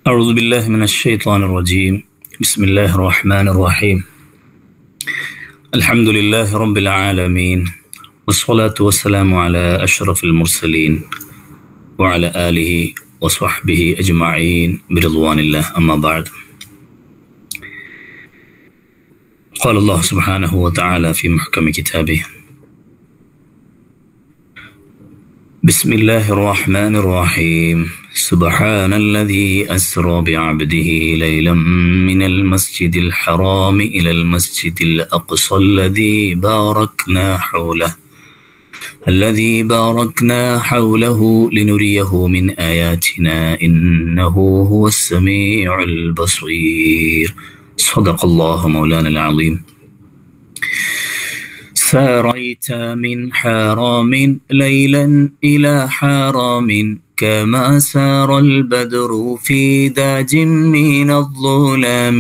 أعوذ بالله من الشيطان الرجيم بسم الله الرحمن الرحيم الحمد لله رب العالمين والصلاة والسلام على أشرف المرسلين وعلى آله وصحبه أجمعين برضوان الله أما بعد قال الله سبحانه وتعالى في محكم كتابه بسم الله الرحمن الرحيم سبحان الذي أسرى بعبده ليلا من المسجد الحرام إلى المسجد الأقصى الذي باركنا حوله الذي باركنا حوله لنريه من آياتنا إنه هو السميع البصير صدق الله مولانا العظيم ساريت من حرام ليلا إلى حرام كما سار البدر في داج من الظلام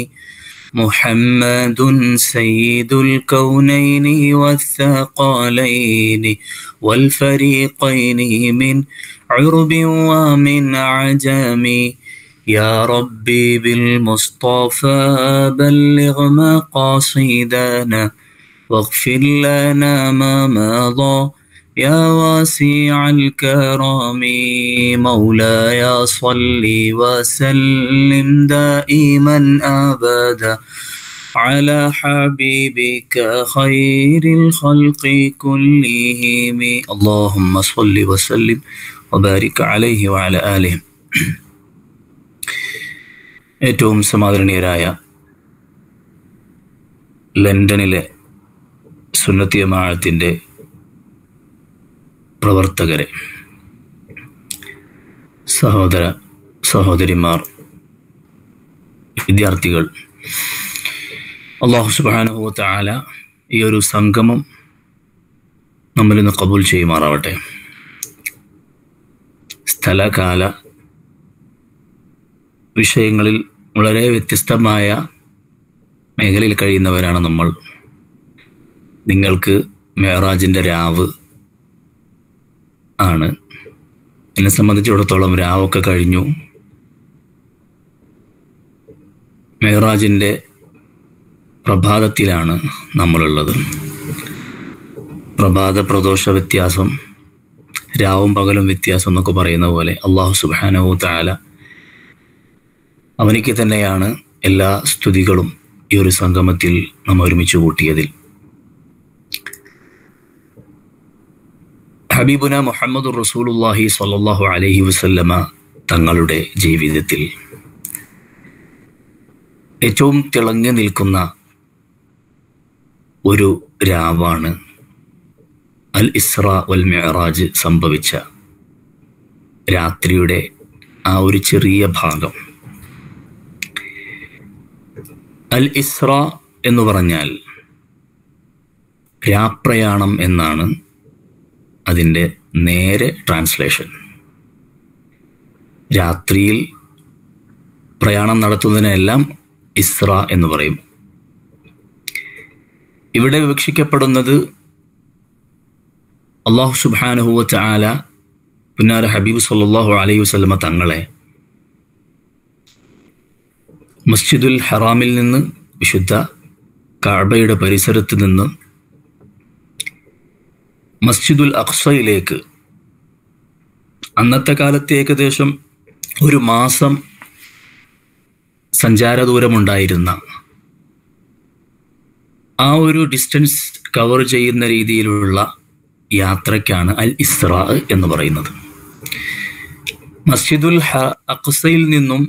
محمد سيد الكونين والثقالين والفريقين من عرب ومن عجم يا ربي بالمصطفى بلغ مقاصدنا واغفر لنا ما مضى يا واسع الكرم مولاي صل وسلم دائما ابدا على حبيبك خير الخلق كلهم اللهم صل وسلم وبارك عليه وعلى آله ഏറ്റവും സമാദരണീയരായ ലണ്ടനിലെ സുന്നത്തിയമാഴത്തിൻ്റെ പ്രവർത്തകരെ സഹോദര സഹോദരിമാർ വിദ്യാർത്ഥികൾ അള്ളാഹു സുബാനുഭവത്തെ ആല ഈ ഒരു സംഗമം നമ്മിൽ നിന്ന് കബൂൽ ചെയ്യുമാറാവട്ടെ സ്ഥലകാല വിഷയങ്ങളിൽ വളരെ വ്യത്യസ്തമായ മേഖലയിൽ കഴിയുന്നവരാണ് നമ്മൾ നിങ്ങൾക്ക് മേറാജിൻ്റെ രാവ് ആണ് എന്നെ സംബന്ധിച്ചിടത്തോളം രാവൊക്കെ കഴിഞ്ഞു മേറാജിൻ്റെ പ്രഭാതത്തിലാണ് നമ്മളുള്ളത് പ്രഭാത പ്രദോഷ വ്യത്യാസം രാവും പകലും വ്യത്യാസം എന്നൊക്കെ പറയുന്ന പോലെ അള്ളാഹു സുബാനവു താല അവനിക്ക് തന്നെയാണ് എല്ലാ സ്തുതികളും ഈ ഒരു സംഗമത്തിൽ നാം ഒരുമിച്ച് കൂട്ടിയതിൽ ഹബീബുന മുഹമ്മദ് റസൂലുല്ലാഹി സ്വല്ലല്ലാഹു അലൈഹി വസല്ലമ തങ്ങളുടെ ജീവിതത്തിൽ ഏറ്റവും തിളങ്ങി നിൽക്കുന്ന ഒരു രാവാണ് അൽ ഇസ്ര വൽ മെഹറാജ് സംഭവിച്ച രാത്രിയുടെ ആ ഒരു ചെറിയ ഭാഗം അൽ ഇസ്ര എന്ന് പറഞ്ഞാൽ രാപ്രയാണം എന്നാണ് അതിൻ്റെ നേരെ ട്രാൻസ്ലേഷൻ രാത്രിയിൽ പ്രയാണം നടത്തുന്നതിനെല്ലാം ഇസ്ര എന്ന് പറയും ഇവിടെ വിവക്ഷിക്കപ്പെടുന്നത് അള്ളാഹു സുബാനുഹുവ ചാല പുന്നാര ഹബീബ് സല്ലാഹു അലൈഹി വസ്ലമ തങ്ങളെ മസ്ജിദുൽ ഹറാമിൽ നിന്ന് വിശുദ്ധ കാബയുടെ പരിസരത്ത് നിന്ന് മസ്ജിദുൽ അക്സയിലേക്ക് അന്നത്തെ കാലത്ത് ഏകദേശം ഒരു മാസം സഞ്ചാര ദൂരമുണ്ടായിരുന്ന ആ ഒരു ഡിസ്റ്റൻസ് കവർ ചെയ്യുന്ന രീതിയിലുള്ള യാത്രയ്ക്കാണ് അൽ ഇസ്ര എന്ന് പറയുന്നത് മസ്ജിദുൽ അക്സയിൽ നിന്നും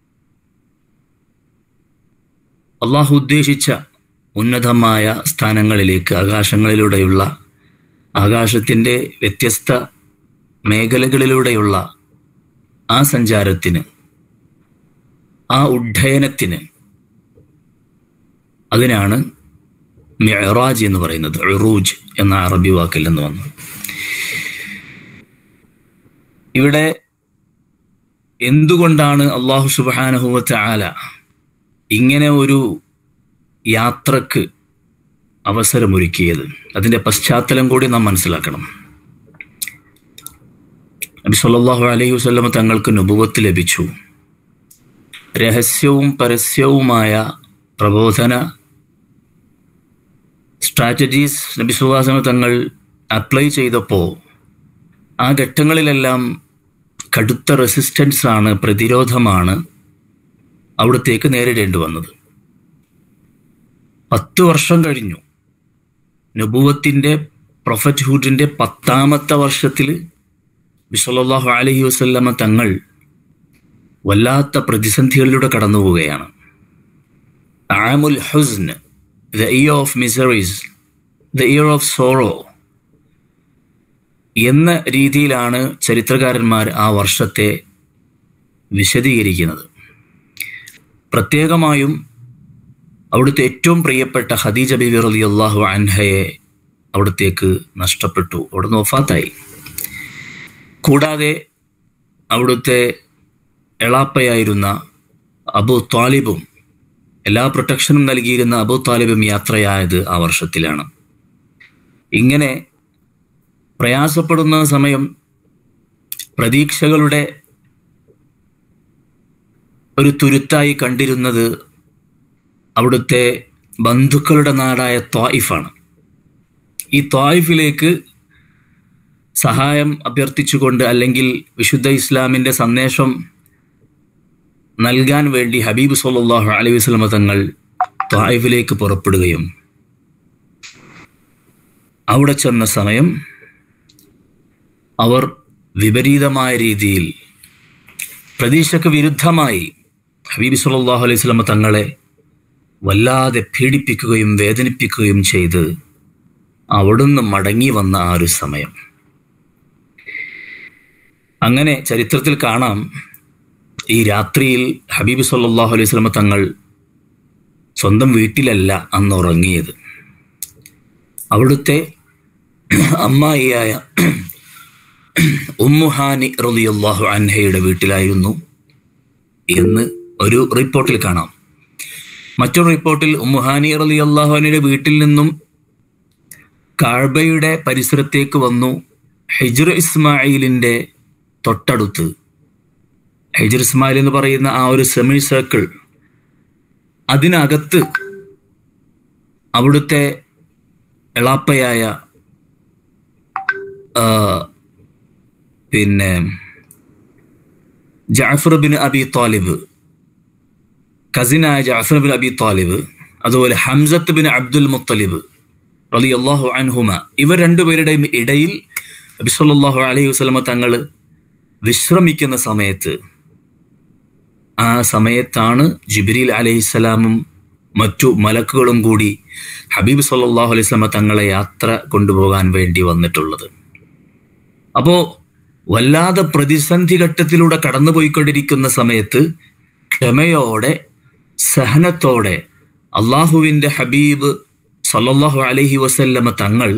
അള്ളാഹു ഉദ്ദേശിച്ച ഉന്നതമായ സ്ഥാനങ്ങളിലേക്ക് ആകാശങ്ങളിലൂടെയുള്ള ആകാശത്തിൻ്റെ വ്യത്യസ്ത മേഖലകളിലൂടെയുള്ള ആ സഞ്ചാരത്തിന് ആ ഉഡ്ഡയനത്തിന് അതിനാണ് മെഹറാജ് എന്ന് പറയുന്നത് ഉറൂജ് എന്ന അറബി വാക്കിൽ നിന്ന് വന്നു ഇവിടെ എന്തുകൊണ്ടാണ് അള്ളാഹു സുബാനഹുവത്ത് ആല ഇങ്ങനെ ഒരു യാത്രക്ക് അവസരമൊരുക്കിയത് അതിൻ്റെ പശ്ചാത്തലം കൂടി നാം മനസ്സിലാക്കണം നബി സല്ലല്ലാഹു അലൈഹി വസല്ലമ തങ്ങൾക്ക് നുബുവത്ത് ലഭിച്ചു രഹസ്യവും പരസ്യവുമായ പ്രബോധന സ്ട്രാറ്റജീസ് നബി സുഹാസന തങ്ങൾ അപ്ലൈ ചെയ്തപ്പോൾ ആ ഘട്ടങ്ങളിലെല്ലാം കടുത്ത റെസിസ്റ്റൻസ് ആണ് പ്രതിരോധമാണ് അവിടത്തേക്ക് നേരിടേണ്ടി വന്നത് പത്ത് വർഷം കഴിഞ്ഞു നബൂവത്തിൻ്റെ പ്രൊഫറ്റ്ഹുഡിൻ്റെ പത്താമത്തെ വർഷത്തിൽ ബിസലാഹു അലഹി വസ്ല്ലമ തങ്ങൾ വല്ലാത്ത പ്രതിസന്ധികളിലൂടെ കടന്നു പോവുകയാണ് ആമുൽ ഹുസ്ൻ the year of miseries the year of sorrow എന്ന രീതിയിലാണ് ചരിത്രകാരന്മാർ ആ വർഷത്തെ വിശദീകരിക്കുന്നത് പ്രത്യേകമായും അവിടുത്തെ ഏറ്റവും പ്രിയപ്പെട്ട ഖദീജ ബിബി റലി അള്ളാഹു അൻഹയെ അവിടത്തേക്ക് നഷ്ടപ്പെട്ടു അവിടുന്ന് ഒഫാത്തായി കൂടാതെ അവിടുത്തെ എളാപ്പയായിരുന്ന അബു താലിബും എല്ലാ പ്രൊട്ടക്ഷനും നൽകിയിരുന്ന അബു താലിബും യാത്രയായത് ആ വർഷത്തിലാണ് ഇങ്ങനെ പ്രയാസപ്പെടുന്ന സമയം പ്രതീക്ഷകളുടെ ഒരു തുരുത്തായി കണ്ടിരുന്നത് അവിടുത്തെ ബന്ധുക്കളുടെ നാടായ ത്വായിഫാണ് ഈ ത്വായിഫിലേക്ക് സഹായം അഭ്യർത്ഥിച്ചുകൊണ്ട് അല്ലെങ്കിൽ വിശുദ്ധ ഇസ്ലാമിൻ്റെ സന്ദേശം നൽകാൻ വേണ്ടി ഹബീബ് സല്ലാഹു അലൈഹി വസ്ലമ തങ്ങൾ ത്വായിഫിലേക്ക് പുറപ്പെടുകയും അവിടെ ചെന്ന സമയം അവർ വിപരീതമായ രീതിയിൽ പ്രതീക്ഷയ്ക്ക് വിരുദ്ധമായി ഹബീബ് സല്ലാഹു അലൈഹി സ്വലമ തങ്ങളെ വല്ലാതെ പീഡിപ്പിക്കുകയും വേദനിപ്പിക്കുകയും ചെയ്ത് അവിടുന്ന് മടങ്ങി വന്ന ആ ഒരു സമയം അങ്ങനെ ചരിത്രത്തിൽ കാണാം ഈ രാത്രിയിൽ ഹബീബ് സല്ലാഹു അലൈഹി സ്വലമ തങ്ങൾ സ്വന്തം വീട്ടിലല്ല അന്ന് ഉറങ്ങിയത് അവിടുത്തെ അമ്മായിയായ ഉമ്മുഹാനി റളിയല്ലാഹു അൻഹയുടെ വീട്ടിലായിരുന്നു എന്ന് ഒരു റിപ്പോർട്ടിൽ കാണാം മറ്റൊരു റിപ്പോർട്ടിൽ ഉമ്മുഹാനി റളിയല്ലാഹു അൻഹയുടെ വീട്ടിൽ നിന്നും കാഴ്ബയുടെ പരിസരത്തേക്ക് വന്നു ഹിജ്ർ ഇസ്മായിലിൻ്റെ തൊട്ടടുത്ത് ഹിജ്ർ ഇസ്മായിൽ എന്ന് പറയുന്ന ആ ഒരു സെമി സർക്കിൾ അതിനകത്ത് അവിടുത്തെ എളാപ്പയായ പിന്നെ ജാഫർ ബിൻ അബി താലിബ് കസിനായ ജാഫർ ബിൻ അബി താലിബ് അതുപോലെ ഹംസത്ത് ബിൻ അബ്ദുൽ മുത്തലിബ് റലി അള്ളാഹു അൻഹുമ ഇവർ രണ്ടുപേരുടെയും ഇടയിൽ അബിസ്വല്ലാഹു അലൈഹി വസ്ലമ തങ്ങൾ വിശ്രമിക്കുന്ന സമയത്ത് ആ സമയത്താണ് ജിബ്രീൽ അലൈഹിസ്സലാമും മറ്റു മലക്കുകളും കൂടി ഹബീബ് സല്ലാഹു അലൈഹി സ്വലമ തങ്ങളെ യാത്ര കൊണ്ടുപോകാൻ വേണ്ടി വന്നിട്ടുള്ളത് അപ്പോൾ വല്ലാതെ പ്രതിസന്ധി ഘട്ടത്തിലൂടെ കടന്നുപോയിക്കൊണ്ടിരിക്കുന്ന സമയത്ത് ക്ഷമയോടെ സഹനത്തോടെ അള്ളാഹുവിൻ്റെ ഹബീബ് സല്ലല്ലാഹു അലൈഹി വസല്ലമ തങ്ങൾ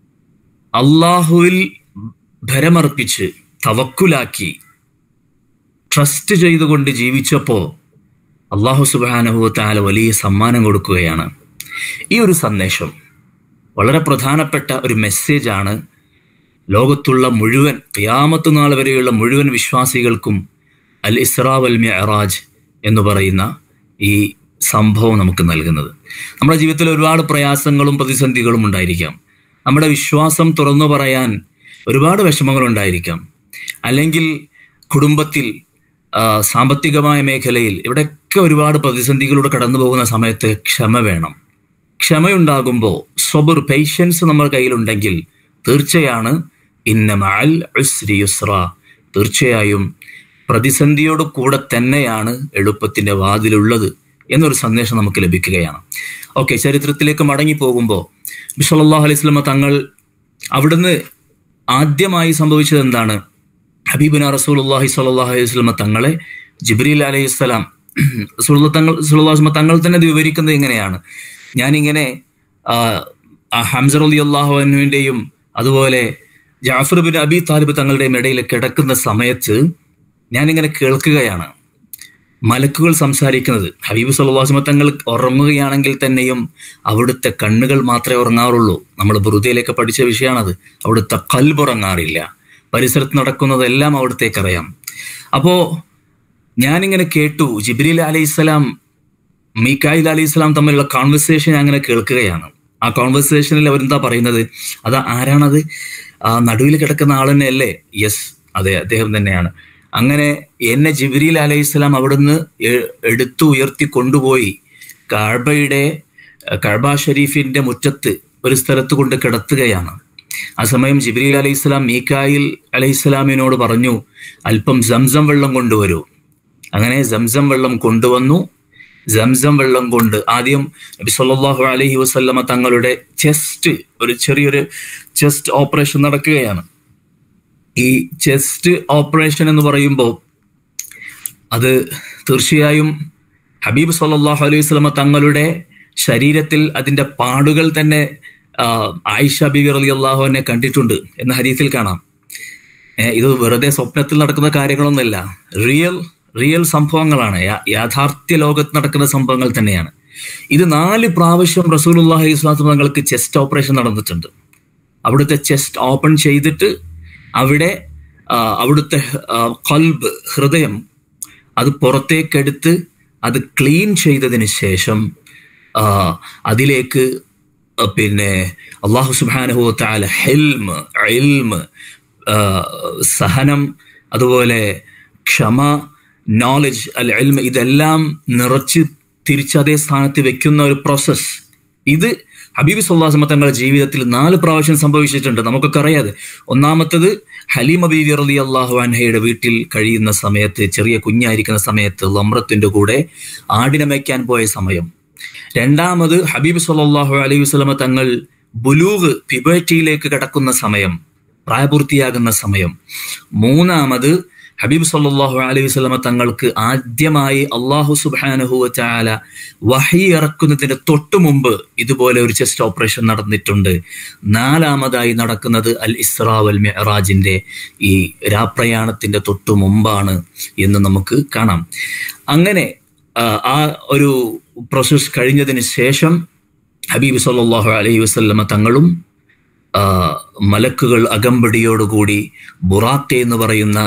അള്ളാഹുവിൽ ഭരമർപ്പിച്ച് തവക്കുലാക്കി ട്രസ്റ്റ് ചെയ്തുകൊണ്ട് ജീവിച്ചപ്പോൾ അള്ളാഹു സുബാനഹു താല വലിയ സമ്മാനം കൊടുക്കുകയാണ് ഈ ഒരു സന്ദേശം വളരെ പ്രധാനപ്പെട്ട ഒരു മെസ്സേജാണ് ലോകത്തുള്ള മുഴുവൻ ഖിയാമത്ത് നാൾ വരെയുള്ള മുഴുവൻ വിശ്വാസികൾക്കും അൽ ഇസ്രാ വൽ മിഅറാജ് എന്ന് പറയുന്ന ഈ സംഭവം നമുക്ക് നൽകുന്നത് നമ്മുടെ ജീവിതത്തിൽ ഒരുപാട് പ്രയാസങ്ങളും പ്രതിസന്ധികളും ഉണ്ടായിരിക്കാം നമ്മുടെ വിശ്വാസം തുറന്നു പറയാൻ ഒരുപാട് വിഷമങ്ങളുണ്ടായിരിക്കാം അല്ലെങ്കിൽ കുടുംബത്തിൽ സാമ്പത്തികമായ മേഖലയിൽ ഇവിടെയൊക്കെ ഒരുപാട് പ്രതിസന്ധികളിലൂടെ കടന്നു പോകുന്ന സമയത്ത് ക്ഷമ വേണം ക്ഷമയുണ്ടാകുമ്പോൾ സ്വബർ പേഷ്യൻസ് നമ്മുടെ കയ്യിലുണ്ടെങ്കിൽ തീർച്ചയാണ് ഇന്നമൽ യുസ്ര തീർച്ചയായും പ്രതിസന്ധിയോട് കൂടെ തന്നെയാണ് എളുപ്പത്തിന്റെ വാതിലുള്ളത് എന്നൊരു സന്ദേശം നമുക്ക് ലഭിക്കുകയാണ് ഓക്കെ ചരിത്രത്തിലേക്ക് മടങ്ങി പോകുമ്പോൾ ബിഷല്ലാഹു അലൈഹി സ്വലമ തങ്ങൾ അവിടുന്ന് ആദ്യമായി സംഭവിച്ചത് എന്താണ് ഹബീബിന റസൂലുല്ലാഹി സ്വല്ലല്ലാഹു അലൈഹി വസല്ലമ തങ്ങളെ ജിബ്രീൽ അലൈഹി സ്വലാം റസൂലുള്ള തങ്ങൾ സുല്ലാസ്മ തങ്ങൾ തന്നെ ഇത് വിവരിക്കുന്നത് ഇങ്ങനെയാണ് ഞാനിങ്ങനെ ഹംസർ അലി അള്ളാഹു അനുവിൻ്റെയും അതുപോലെ ജാഫർ ബിൻ അബി താലിബ് തങ്ങളുടെയും ഇടയിൽ കിടക്കുന്ന സമയത്ത് ഞാനിങ്ങനെ കേൾക്കുകയാണ് മലക്കുകൾ സംസാരിക്കുന്നത് ഹബീബ് സല്ലാസ്മ തങ്ങൾ ഉറങ്ങുകയാണെങ്കിൽ തന്നെയും അവിടുത്തെ കണ്ണുകൾ മാത്രമേ ഉറങ്ങാറുള്ളൂ നമ്മൾ ബുറുദയിലേക്ക് പഠിച്ച വിഷയമാണത് അവിടുത്തെ കൽബുറങ്ങാറില്ല പരിസരത്ത് നടക്കുന്നതെല്ലാം അവിടത്തേക്ക് അറിയാം അപ്പോൾ ഞാനിങ്ങനെ കേട്ടു ജിബ്രീൽ അലൈഹിസ്സലാം മീക്കായിൽ അലൈഹി സ്വലാം തമ്മിലുള്ള കോൺവെർസേഷൻ ഞാൻ അങ്ങനെ കേൾക്കുകയാണ് ആ കോൺവെർസേഷനിൽ അവരെന്താ പറയുന്നത് അത് ആരാണത് ആ നടുവിൽ കിടക്കുന്ന ആൾ തന്നെയല്ലേ യെസ് അതെ അദ്ദേഹം തന്നെയാണ് അങ്ങനെ എന്നെ ജിബ്രീൽ അലൈഹി സ്വലാം അവിടുന്ന് എ- എടുത്തു ഉയർത്തി കൊണ്ടുപോയി കാഴ്ബയുടെ കഴബ ഷരീഫിന്റെ മുറ്റത്ത് ഒരു സ്ഥലത്ത് കൊണ്ട് കിടത്തുകയാണ് ആ സമയം ജിബ്രീൽ അലൈഹി സ്വലാം മീക്കായിൽ അലൈഹി സ്വലാമിനോട് പറഞ്ഞു അല്പം സംസം വെള്ളം കൊണ്ടുവരൂ അങ്ങനെ സംസം വെള്ളം കൊണ്ടുവന്നു സംസം വെള്ളം കൊണ്ട് ആദ്യം നബി സല്ലല്ലാഹു അലൈഹി വസല്ലമ തങ്ങളുടെ ചെസ്റ്റ് ഒരു ചെറിയൊരു ചെസ്റ്റ് ഓപ്പറേഷൻ നടക്കുകയാണ് ഈ ചെസ്റ്റ് ഓപ്പറേഷൻ എന്ന് പറയുമ്പോൾ അത് തീർച്ചയായും ഹബീബ് സല്ലല്ലാഹു അലൈഹി വസല്ലമ തങ്ങളുടെ ശരീരത്തിൽ അതിന്റെ പാടുകൾ തന്നെ ആ, ആയിഷ ബിബി റളിയല്ലാഹു അൻഹ കണ്ടിട്ടുണ്ട് എന്ന ഹദീസിൽ കാണാം ഏ, ഇത് വെറുതെ സ്വപ്നത്തിൽ നടക്കുന്ന കാര്യങ്ങളൊന്നുമല്ല റിയൽ റിയൽ സംഭവങ്ങളാണ് യാ- യാഥാർത്ഥ്യ ലോകത്ത് നടക്കുന്ന സംഭവങ്ങൾ തന്നെയാണ് ഇത് നാല് പ്രാവശ്യം റസൂലുള്ളാഹി സ്വലാത്തു തങ്ങൾക്ക് ചെസ്റ്റ് ഓപ്പറേഷൻ നടന്നിട്ടുണ്ട് അവിടുത്തെ ചെസ്റ്റ് ഓപ്പൺ ചെയ്തിട്ട് അവിടെ ആ, അവിടുത്തെ ആ, കൽബ് ഹൃദയം അത് പുറത്തേക്കെടുത്ത് അത് ക്ലീൻ ചെയ്തതിന് ശേഷം ആ, അതിലേക്ക് ആ, പിന്നെ അള്ളാഹു സുബാനഹു താല ഹെൽമ് ഇൽമ് ആ, സഹനം അതുപോലെ ക്ഷമ നോളജ് അൽ എൽമ ഇതെല്ലാം നിറച്ച് തിരിച്ച് അതേ സ്ഥാനത്ത് വെക്കുന്ന ഒരു പ്രോസസ്സ് ഇത് ഹബീബ് സുല്ലാസ്മ തങ്ങളുടെ ജീവിതത്തിൽ നാല് പ്രാവശ്യം സംഭവിച്ചിട്ടുണ്ട് നമുക്കൊക്കെ അറിയാതെ ഒന്നാമത്തത് ഹലീമ ബീവി റലി അള്ളാഹു അൻഹയുടെ വീട്ടിൽ കഴിയുന്ന സമയത്ത് ചെറിയ കുഞ്ഞായിരിക്കുന്ന സമയത്ത് ലമ്രത്തിന്റെ കൂടെ ആടിനെ മേയ്ക്കാൻ പോയ സമയം രണ്ടാമത് ഹബീബ് സല്ലല്ലാഹു അലൈഹി വസല്ലമ തങ്ങൾ ബുലൂഗ് പിബറ്റിയിലേക്ക് കടക്കുന്ന സമയം പ്രായപൂർത്തിയാകുന്ന സമയം മൂന്നാമത് ഹബീബ് സല്ലല്ലാഹു അലൈഹി വസല്ലമ തങ്ങൾക്ക് ആദ്യമായി അള്ളാഹു സുബ്ഹാനഹു വതആല വഹി ഇറക്കുന്നതിന് തൊട്ടു മുമ്പ് ഇതുപോലെ ഒരു ചെസ്റ്റ് ഓപ്പറേഷൻ നടന്നിട്ടുണ്ട് നാലാമതായി നടക്കുന്നത് അൽ ഇസ്രാ വൽ മിഅറാജിന്റെ ഈ രാപ്രയാണത്തിന്റെ തൊട്ടു മുമ്പാണ് എന്ന് നമുക്ക് കാണാം അങ്ങനെ ആ, ആ ഒരു പ്രോസസ് കഴിഞ്ഞതിന് ശേഷം ഹബീബ് സല്ലല്ലാഹു അലൈഹി വസല്ലമ തങ്ങളും ആ, മലക്കുകൾ അകമ്പടിയോടുകൂടി ബുറാക്ക് എന്ന് പറയുന്ന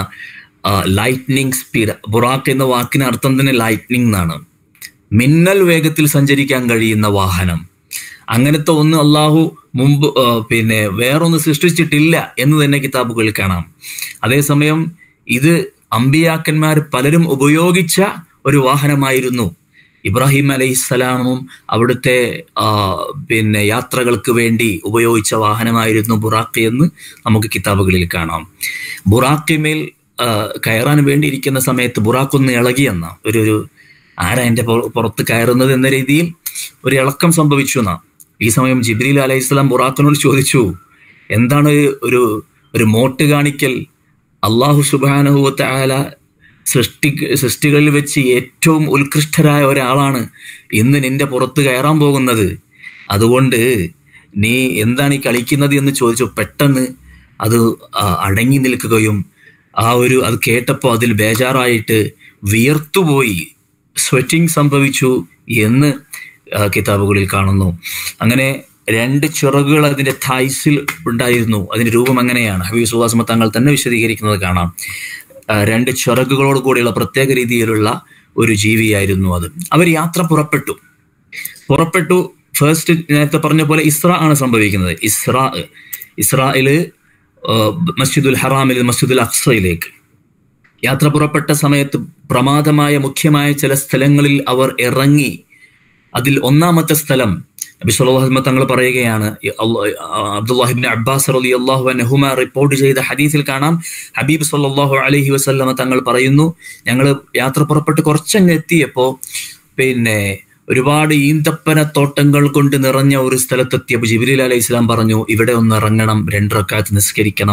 ലൈറ്റ്നിങ് സ്പീഡ് ബുറാക്ക് എന്ന വാക്കിന് അർത്ഥം തന്നെ ലൈറ്റ്നിങ് എന്നാണ് മിന്നൽ വേഗത്തിൽ സഞ്ചരിക്കാൻ കഴിയുന്ന വാഹനം അങ്ങനത്തെ ഒന്ന് അള്ളാഹു മുമ്പ് ആ, പിന്നെ വേറൊന്ന് സൃഷ്ടിച്ചിട്ടില്ല എന്ന് തന്നെ കിതാബുകളിൽ കാണാം അതേസമയം ഇത് അമ്പിയാക്കന്മാർ പലരും ഉപയോഗിച്ച ഒരു വാഹനമായിരുന്നു ഇബ്രാഹിം അലൈഹിസ്സലാമും അവിടുത്തെ ആ, പിന്നെ യാത്രകൾക്ക് വേണ്ടി ഉപയോഗിച്ച വാഹനമായിരുന്നു ബുറാഖ് എന്ന് നമുക്ക് കിതാബുകളിൽ കാണാം ബുറാഖിമേൽ ആ, കയറാൻ വേണ്ടി ഇരിക്കുന്ന സമയത്ത് ബുറാഖ് ഒന്ന് ഇളകിയെന്ന ഒരു ഒരു ആരാ എൻ്റെ പുറ- പുറത്ത് കയറുന്നത് എന്ന രീതിയിൽ ഒരു ഇളക്കം സംഭവിച്ചു എന്നാ ഈ സമയം ജിബ്രീൽ അലൈഹി സ്വലാം ബുറാഖിനോട് ചോദിച്ചു എന്താണ് ഒരു ഒരു മോട്ട് കാണിക്കൽ അള്ളാഹു സുബാനഹുവത്തെ ആല സൃഷ്ടി സൃഷ്ടികളിൽ വെച്ച് ഏറ്റവും ഉത്കൃഷ്ടരായ ഒരാളാണ് ഇന്ന് നിന്റെ പുറത്ത് കയറാൻ പോകുന്നത് അതുകൊണ്ട് നീ എന്താണ് ഈ കളിക്കുന്നത് എന്ന് ചോദിച്ചു പെട്ടെന്ന് അത് ആ, അടങ്ങി നിൽക്കുകയും ആ ഒരു അത് കേട്ടപ്പോൾ അതിൽ ബേജാറായിട്ട് വിയർത്തുപോയി സ്വെറ്റിംഗ് സംഭവിച്ചു എന്ന് ആ, കിതാബുകളിൽ കാണുന്നു അങ്ങനെ രണ്ട് ചിറകുകൾ അതിന്റെ തായ്സിൽ ഉണ്ടായിരുന്നു അതിന്റെ രൂപം അങ്ങനെയാണ് ഹബീബ് സുഹാസ്മ തങ്ങൾ തന്നെ വിശദീകരിക്കുന്നത് കാണാം ആ, രണ്ട് ചിറകുകളോട് കൂടിയുള്ള പ്രത്യേക രീതിയിലുള്ള ഒരു ജീവിയായിരുന്നു അത് അവർ യാത്ര പുറപ്പെട്ടു പുറപ്പെട്ടു ഫസ്റ്റ് നേരത്തെ പറഞ്ഞ പോലെ ഇസ്ര ആണ് സംഭവിക്കുന്നത് ഇസ്രാ ഇസ്രായില് ആ, മസ്ജിദുൽ ഹറാമിൽ മസ്ജിദുൽ അക്സയിലേക്ക് യാത്ര പുറപ്പെട്ട സമയത്ത് പ്രമാദമായ മുഖ്യമായ ചില സ്ഥലങ്ങളിൽ അവർ ഇറങ്ങി അതിൽ ഒന്നാമത്തെ സ്ഥലം നബി സല്ലല്ലാഹു അലൈഹി വസല്ലം തങ്ങൾ പറയുകയാണ് ഈ അള്ളാ- ആ, അബ്ദുല്ലാഹിബ്ൻ അബ്ബാസ് റളിയല്ലാഹു അൻഹുമ റിപ്പോർട്ട് ചെയ്ത ഹദീസിൽ കാണാം ഹബീബ് സല്ലല്ലാഹു അലൈഹി വസല്ലമ തങ്ങൾ പറയുന്നു ഞങ്ങൾ യാത്ര പുറപ്പെട്ട് കുറച്ചങ്ങ് എത്തിയപ്പോ പിന്നെ ഒരുപാട് ഈന്തപ്പന തോട്ടങ്ങൾ കൊണ്ട് നിറഞ്ഞ ഒരു സ്ഥലത്തെത്തിയപ്പോൾ ജിബ്രീൽ അലൈഹി ഇസ്ലാം പറഞ്ഞു ഇവിടെ ഒന്ന് ഇറങ്ങണം രണ്ടറക്കാത്ത് നിസ്കരിക്കണം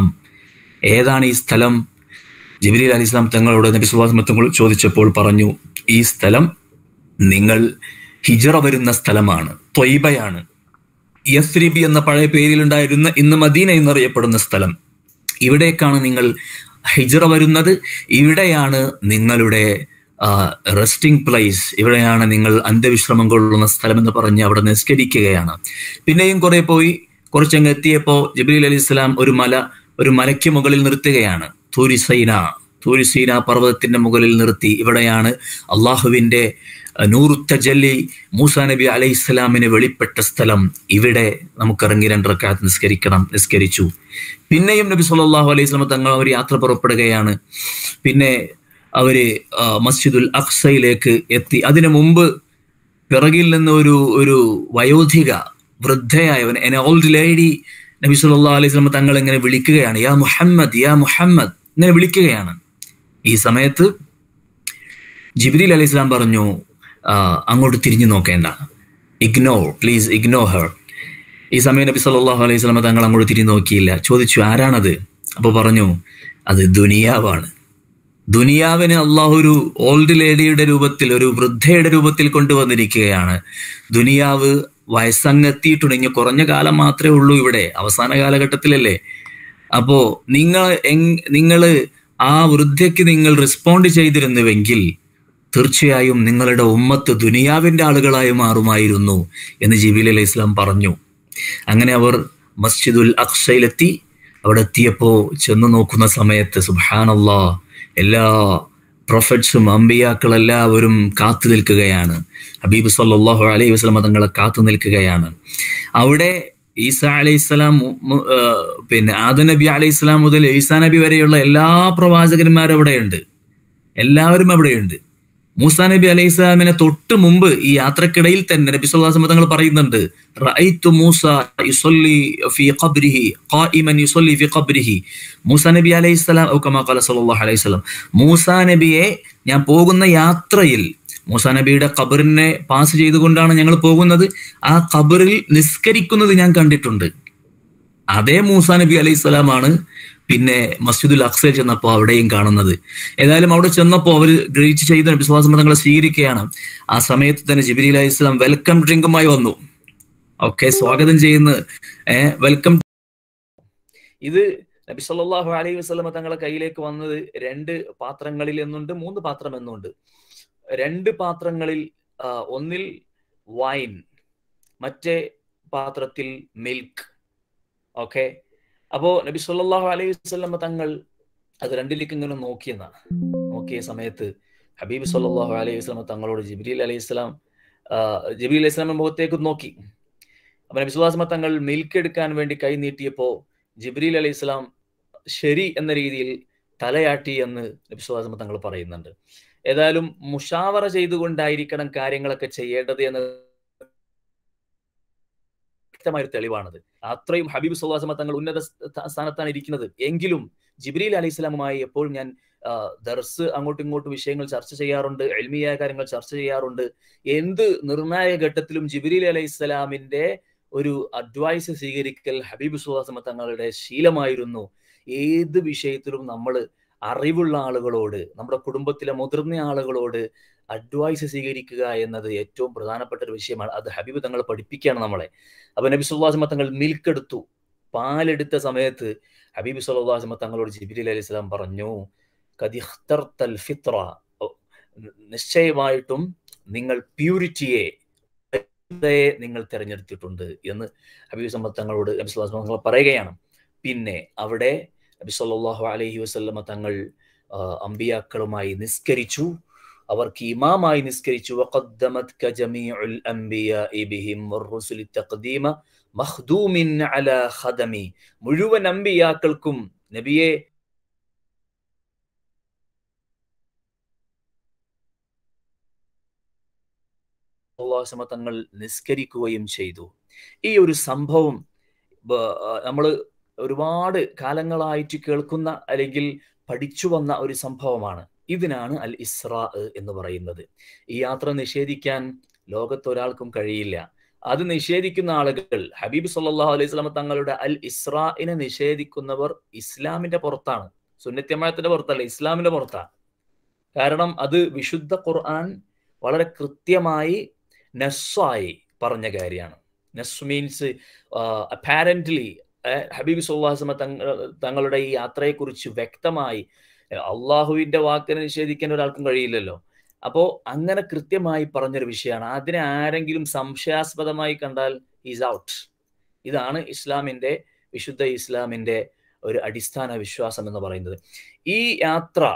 ഏതാണ് ഈ സ്ഥലം ജിബ്രീൽ അലി ഇസ്ലാം തങ്ങളോട് നബി സുഹാസ് തങ്ങൾ ചോദിച്ചപ്പോൾ പറഞ്ഞു ഈ സ്ഥലം നിങ്ങൾ ഹിജറ വരുന്ന സ്ഥലമാണ് ത്വയ്ബയാണ് യസ്രിബി എന്ന പഴയ പേരിലുണ്ടായിരുന്ന ഇന്ന് മദീന എന്നറിയപ്പെടുന്ന സ്ഥലം ഇവിടേക്കാണ് നിങ്ങൾ ഹിജറ വരുന്നത് ഇവിടെയാണ് നിങ്ങളുടെ റെസ്റ്റിംഗ് പ്ലേസ് ഇവിടെയാണ് നിങ്ങൾ അന്ത്യവിശ്രമം കൊള്ളുന്ന സ്ഥലം എന്ന് പറഞ്ഞ് അവിടെ നിസ്കരിക്കുകയാണ് പിന്നെയും കുറെ പോയി കുറച്ചങ്ങ് എത്തിയപ്പോൾ ജബീൽ അലി ഇസ്ലാം ഒരു മല ഒരു മലയ്ക്ക് മുകളിൽ നിർത്തുകയാണ് തൂരിസൈന തൂരിസീന പർവ്വതത്തിന്റെ മുകളിൽ നിർത്തി ഇവിടെയാണ് അള്ളാഹുവിന്റെ നൂറുത്തജല്ലി മൂസ നബി അലൈഹി ഇസ്ലാമിന് വെളിപ്പെട്ട സ്ഥലം ഇവിടെ നമുക്കിറങ്ങി രണ്ട് റക്കാത്ത് നിസ്കരിക്കണം നിസ്കരിച്ചു പിന്നെയും നബി സല്ലല്ലാഹു അലൈഹി സ്വലം തങ്ങൾ അവർ യാത്ര പുറപ്പെടുകയാണ് പിന്നെ അവര് ആ, മസ്ജിദുൽ അഖ്സയിലേക്ക് എത്തി അതിനു മുമ്പ് പിറകിൽ നിന്ന് ഒരു ഒരു വയോധിക വൃദ്ധയായവൻ എന്നെ ഓൾഡ് ലേഡി നബി സല്ലല്ലാഹു അലൈഹി വസല്ലം തങ്ങൾ ഇങ്ങനെ വിളിക്കുകയാണ് യാ മുഹമ്മദ് യാ മുഹമ്മദ് ഇങ്ങനെ വിളിക്കുകയാണ് ഈ സമയത്ത് ജിബ്രീൽ അലൈഹി സ്വലാം പറഞ്ഞു "ആ, അങ്ങോട്ട് തിരിഞ്ഞു നോക്കേണ്ട ഇഗ്നോർ പ്ലീസ് ഇഗ്നോർ ഹർ ഈ സമയം നബി സല്ലല്ലാഹു അലൈഹി സ്വലമ തങ്ങൾ അങ്ങോട്ട് തിരിഞ്ഞു നോക്കിയില്ല ചോദിച്ചു ആരാണത് അപ്പോൾ പറഞ്ഞു അത് ദുനിയാവാണ് ദുനിയാവിന് അള്ളാഹു ഒരു ഓൾഡ് ലേഡിയുടെ രൂപത്തിൽ ഒരു വൃദ്ധയുടെ രൂപത്തിൽ കൊണ്ടുവന്നിരിക്കുകയാണ് ദുനിയാവ് വയസ്സങ്ങെത്തിയിട്ടുണ്ട് ഇനി കുറഞ്ഞ കാലം മാത്രമേ ഉള്ളൂ ഇവിടെ അവസാന കാലഘട്ടത്തിലല്ലേ അപ്പോ നിങ്ങൾ നിങ്ങൾ ആ വൃദ്ധയ്ക്ക് നിങ്ങൾ റെസ്പോണ്ട് ചെയ്തിരുന്നുവെങ്കിൽ തീർച്ചയായും നിങ്ങളുടെ ഉമ്മത്ത് ദുനിയാവിന്റെ ആളുകളായി മാറുമായിരുന്നു എന്ന് ജിബിൽ അലൈഹി ഇസ്ലാം പറഞ്ഞു അങ്ങനെ അവർ മസ്ജിദുൽ അക്ഷയിലെത്തി അവിടെ എത്തിയപ്പോ ചെന്ന് നോക്കുന്ന സമയത്ത് സുബാനല്ലാ എല്ലാ പ്രൊഫറ്റ്സും അമ്പിയാക്കളെല്ലാവരും കാത്തു നിൽക്കുകയാണ് ഹബീബ് സല്ലല്ലാഹു അലൈഹി വസല്ലം തങ്ങളെ കാത്തു നിൽക്കുകയാണ് അവിടെ ഈസ അലൈഹി സ്വലാം പിന്നെ ആദ നബി അലൈഹി സ്വലാം മുതൽ ഈസാ നബി വരെയുള്ള എല്ലാ പ്രവാചകന്മാരും അവിടെയുണ്ട് എല്ലാവരും അവിടെയുണ്ട് മൂസാ നബി അലൈഹി സ്വലാമിനെ തൊട്ട് മുമ്പ് ഈ യാത്രക്കിടയിൽ തന്നെ നബി സല്ലല്ലാഹു അലൈഹി വസല്ലം തങ്ങൾ പറയുന്നുണ്ട് റഅയ്തു മൂസ യുസല്ലി ഫീ ഖബ്രിഹി ഖായിമൻ യുസല്ലി ഫീ ഖബ്രിഹി മൂസ നബി അലൈഹി സ്വലാം ഔ കമാ ഖാല സല്ലല്ലാഹു അലൈഹി വസല്ലം മൂസാ നബിയെ ഞാൻ പോകുന്ന യാത്രയിൽ മൂസാ നബിയുടെ ഖബറിനെ പാസ് ചെയ്തുകൊണ്ടാണ് ഞങ്ങൾ പോകുന്നത് ആ ഖബറിൽ നിസ്കരിക്കുന്നത് ഞാൻ കണ്ടിട്ടുണ്ട് അതേ മൂസാ നബി അലൈഹി സ്വലാമാണ് പിന്നെ മസ്ജിദുൽ അക്സയിൽ ചെന്നപ്പോൾ അവിടെയും കാണുന്നത് ഏതായാലും അവിടെ ചെന്നപ്പോൾ അവർ ഗ്രഹിച്ച് ചെയ്ത വിശ്വാസം തങ്ങളെ സ്വീകരിക്കുകയാണ് ആ സമയത്ത് തന്നെ ജിബിരി അലൈഹി സ്വലാം വെൽക്കം ഡ്രിങ്കുമായി വന്നു ഓക്കെ സ്വാഗതം ചെയ്യുന്ന ഏഹ് വെൽക്കം ഇത് നബി സല്ലല്ലാഹു അലൈഹി വസല്ലമ തങ്ങളെ കയ്യിലേക്ക് വന്നത് രണ്ട് പാത്രങ്ങളിൽ എന്നുണ്ട് മൂന്ന് പാത്രം എന്നുണ്ട് രണ്ട് പാത്രങ്ങളിൽ ആ, ഒന്നിൽ വൈൻ മറ്റേ പാത്രത്തിൽ മിൽക്ക് ഓക്കെ അപ്പോ നബി സല്ലല്ലാഹു അലൈഹി വസല്ലമ തങ്ങൾ അത് രണ്ടിലേക്ക് ഇങ്ങനെ നോക്കിയെന്നാണ് നോക്കിയ സമയത്ത് ഹബീബ് സല്ലല്ലാഹു അലൈഹി വസല്ലമ തങ്ങളോട് ജിബ്രീൽ അലൈഹി സ്വലാം ജിബ്രീൽ അലൈഹി സ്വലാമിന്റെ മുഖത്തേക്ക് നോക്കി അപ്പൊ നബി സുല്ലാസ്മ തങ്ങൾ മിൽക്ക് എടുക്കാൻ വേണ്ടി കൈ നീട്ടിയപ്പോ ജിബ്രീൽ അലൈഹി സ്വലാം ശരി എന്ന രീതിയിൽ തലയാട്ടി എന്ന് നബി സുല്ലാസ്മ തങ്ങൾ പറയുന്നുണ്ട് ഏതായാലും മുഷാവറ ചെയ്തുകൊണ്ടായിരിക്കണം കാര്യങ്ങളൊക്കെ ചെയ്യേണ്ടത് എന്ന് വ്യക്തമായ ഒരു തെളിവാണത് അത്രയും ഹബീബ് സുല്ലാസ്മ തങ്ങൾ ഉന്നത സ്ഥ- സ്ഥാനത്താണ് ഇരിക്കുന്നത് എങ്കിലും ജിബ്രീൽ അലൈഹി സ്വലാമുമായി എപ്പോഴും ഞാൻ ആ, ദർസ് അങ്ങോട്ടും ഇങ്ങോട്ടും വിഷയങ്ങൾ ചർച്ച ചെയ്യാറുണ്ട് എൽമിയായ കാര്യങ്ങൾ ചർച്ച ചെയ്യാറുണ്ട് എന്ത് നിർണായക ഘട്ടത്തിലും ജിബ്രീൽ അലൈഹി സ്വലാമിന്റെ ഒരു അഡ്വൈസ് സ്വീകരിക്കൽ ഹബീബ് സുഹാസമ തങ്ങളുടെ ശീലമായിരുന്നു ഏത് വിഷയത്തിലും നമ്മൾ അറിവുള്ള ആളുകളോട് നമ്മുടെ കുടുംബത്തിലെ മുതിർന്ന ആളുകളോട് അഡ്വൈസ് സ്വീകരിക്കുക എന്നത് ഏറ്റവും പ്രധാനപ്പെട്ട ഒരു വിഷയമാണ് അത് ഹബീബ് തങ്ങൾ പഠിപ്പിക്കുകയാണ് നമ്മളെ അപ്പൊ നബി സുല്ലാസ്മ തങ്ങൾ മിൽക്ക് എടുത്തു പാലെടുത്ത സമയത്ത് ഹബീബ് സുല്ലാസ്മ തങ്ങളോട് ജിബിലി അലൈഹി സ്വലാം പറഞ്ഞു കദിഖ്തർത്തൽ ഫിത്ര ഓ, നിശ്ചയമായിട്ടും നിങ്ങൾ പ്യൂരിറ്റിയെ യെ നിങ്ങൾ തിരഞ്ഞെടുത്തിട്ടുണ്ട് എന്ന് ഹബീബ് സമ്മദ് തങ്ങളോട് നബി സ്വല്ലല്ലാഹു അലൈഹി വസല്ലം പറയുകയാണ് പിന്നെ അവിടെ നബി സല്ലല്ലാഹു അലൈഹി വസല്ലമ തങ്ങൾ ആ, അമ്പിയാക്കളുമായി നിസ്കരിച്ചു അവർക്ക് ഇമാമായി നിസ്കരിച്ചു വഖദ്ദമത്ക ജമീഉൽ അംബിയാഇ ബിഹിം വറുസുലി തഖ്ദീമ മഖ്ദൂമിൻ അലാ ഖദമി മുഴുവൻ അമ്പിയാക്കൾക്കും നബിയെ സല്ലല്ലാഹു തങ്ങൾ നിസ്കരിക്കുകയും ചെയ്തു ഈ ഒരു സംഭവം നമ്മൾ ഒരുപാട് കാലങ്ങളായിട്ട് കേൾക്കുന്ന അല്ലെങ്കിൽ പഠിച്ചു വന്ന ഒരു സംഭവമാണ് ഇതിനാണ് അൽ ഇസ്രാ എന്ന് പറയുന്നത് ഈ യാത്ര നിഷേധിക്കാൻ ലോകത്ത് ഒരാൾക്കും കഴിയില്ല അത് നിഷേധിക്കുന്ന ആളുകൾ ഹബീബ് സല്ലല്ലാഹു അലൈഹി വസല്ലം തങ്ങളുടെ അൽ ഇസ്രാഇനെ നിഷേധിക്കുന്നവർ ഇസ്ലാമിന്റെ പുറത്താണ് സുന്നത്യമായത്തിന്റെ പുറത്തല്ല ഇസ്ലാമിന്റെ പുറത്താണ് കാരണം അത് വിശുദ്ധ ഖുർആൻ വളരെ കൃത്യമായി നസ്സായി പറഞ്ഞ കാര്യമാണ് നസ് മീൻസ് അപ്പാരന്റ്ലി ഹബീബ് സുല്ലാസ്മ തങ്ങൾ തങ്ങളുടെ ഈ യാത്രയെക്കുറിച്ച് വ്യക്തമായി അള്ളാഹുവിന്റെ വാക്കിനെ നിഷേധിക്കാൻ ഒരാൾക്കും കഴിയില്ലല്ലോ അപ്പോ അങ്ങനെ കൃത്യമായി പറഞ്ഞൊരു വിഷയമാണ് അതിനെ ആരെങ്കിലും സംശയാസ്പദമായി കണ്ടാൽ ഈസ് ഔട്ട് ഇതാണ് ഇസ്ലാമിന്റെ വിശുദ്ധ ഇസ്ലാമിന്റെ ഒരു അടിസ്ഥാന വിശ്വാസം എന്ന് പറയുന്നത് ഈ യാത്ര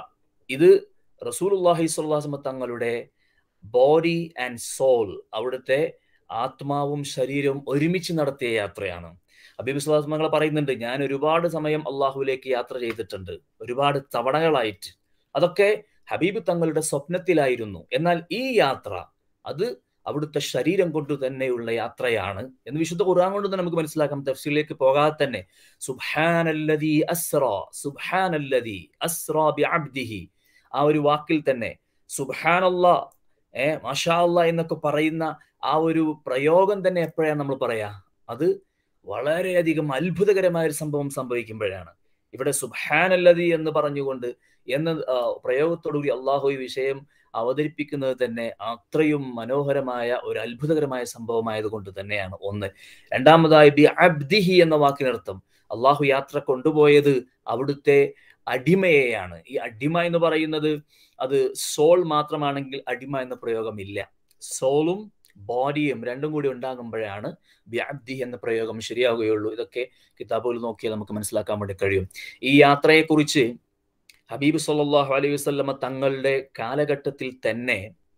ഇത് റസൂലുല്ലാഹി സ്വല്ലാസ്മ തങ്ങളുടെ ബോഡി ആൻഡ് സോൾ അവിടുത്തെ ആത്മാവും ശരീരവും ഒരുമിച്ച് നടത്തിയ യാത്രയാണ് ഹബീബ് സ്വലാസ്മങ്ങൾ പറയുന്നുണ്ട് ഞാൻ ഒരുപാട് സമയം അള്ളാഹുവിലേക്ക് യാത്ര ചെയ്തിട്ടുണ്ട് ഒരുപാട് തവണകളായിട്ട് അതൊക്കെ ഹബീബ് തങ്ങളുടെ സ്വപ്നത്തിലായിരുന്നു എന്നാൽ ഈ യാത്ര അത് അവിടുത്തെ ശരീരം കൊണ്ട് തന്നെയുള്ള യാത്രയാണ് എന്ന് വിശുദ്ധ ഖുർആൻ കൊണ്ട് തന്നെ നമുക്ക് മനസ്സിലാക്കാം തഫ്സീലിലേക്ക് പോകാതെ തന്നെ സുബ്ഹാനല്ലദി അസ്റ സുബ്ഹാനല്ലദി അസ്റ ബിഅബ്ദിഹി ആ ഒരു വാക്കിൽ തന്നെ സുബ്ഹാനല്ലാ ഏ മാഷാ അല്ലാ എന്നൊക്കെ പറയുന്ന ആ ഒരു പ്രയോഗം തന്നെ എപ്പോഴാണ് നമ്മൾ പറയാ അത് വളരെയധികം അത്ഭുതകരമായ ഒരു സംഭവം സംഭവിക്കുമ്പോഴാണ് ഇവിടെ സുബ്ഹാനല്ലതി എന്ന് പറഞ്ഞുകൊണ്ട് എന്ന പ്രയോഗത്തോടുകൂടി അള്ളാഹു ഈ വിഷയം അവതരിപ്പിക്കുന്നത് തന്നെ അത്രയും മനോഹരമായ ഒരു അത്ഭുതകരമായ സംഭവമായതുകൊണ്ട് തന്നെയാണ് ഒന്ന് രണ്ടാമതായി ബി അബ്ദിഹി എന്ന വാക്കിനർത്ഥം അള്ളാഹു യാത്ര കൊണ്ടുപോയത് അവിടുത്തെ അടിമയെയാണ് ഈ അടിമ എന്ന് പറയുന്നത് അത് സോൾ മാത്രമാണെങ്കിൽ അടിമ എന്ന പ്രയോഗം ഇല്ല സോളും ബോഡിയും രണ്ടും കൂടി ഉണ്ടാകുമ്പോഴാണ് വ്യാബ്ദി എന്ന പ്രയോഗം ശരിയാവുകയുള്ളൂ ഇതൊക്കെ കിതാബുകൾ നോക്കിയാൽ നമുക്ക് മനസ്സിലാക്കാൻ വേണ്ടി കഴിയും ഈ യാത്രയെക്കുറിച്ച് ഹബീബ് സല്ലാഹു അലൈഹി വസ്ലമ തങ്ങളുടെ കാലഘട്ടത്തിൽ തന്നെ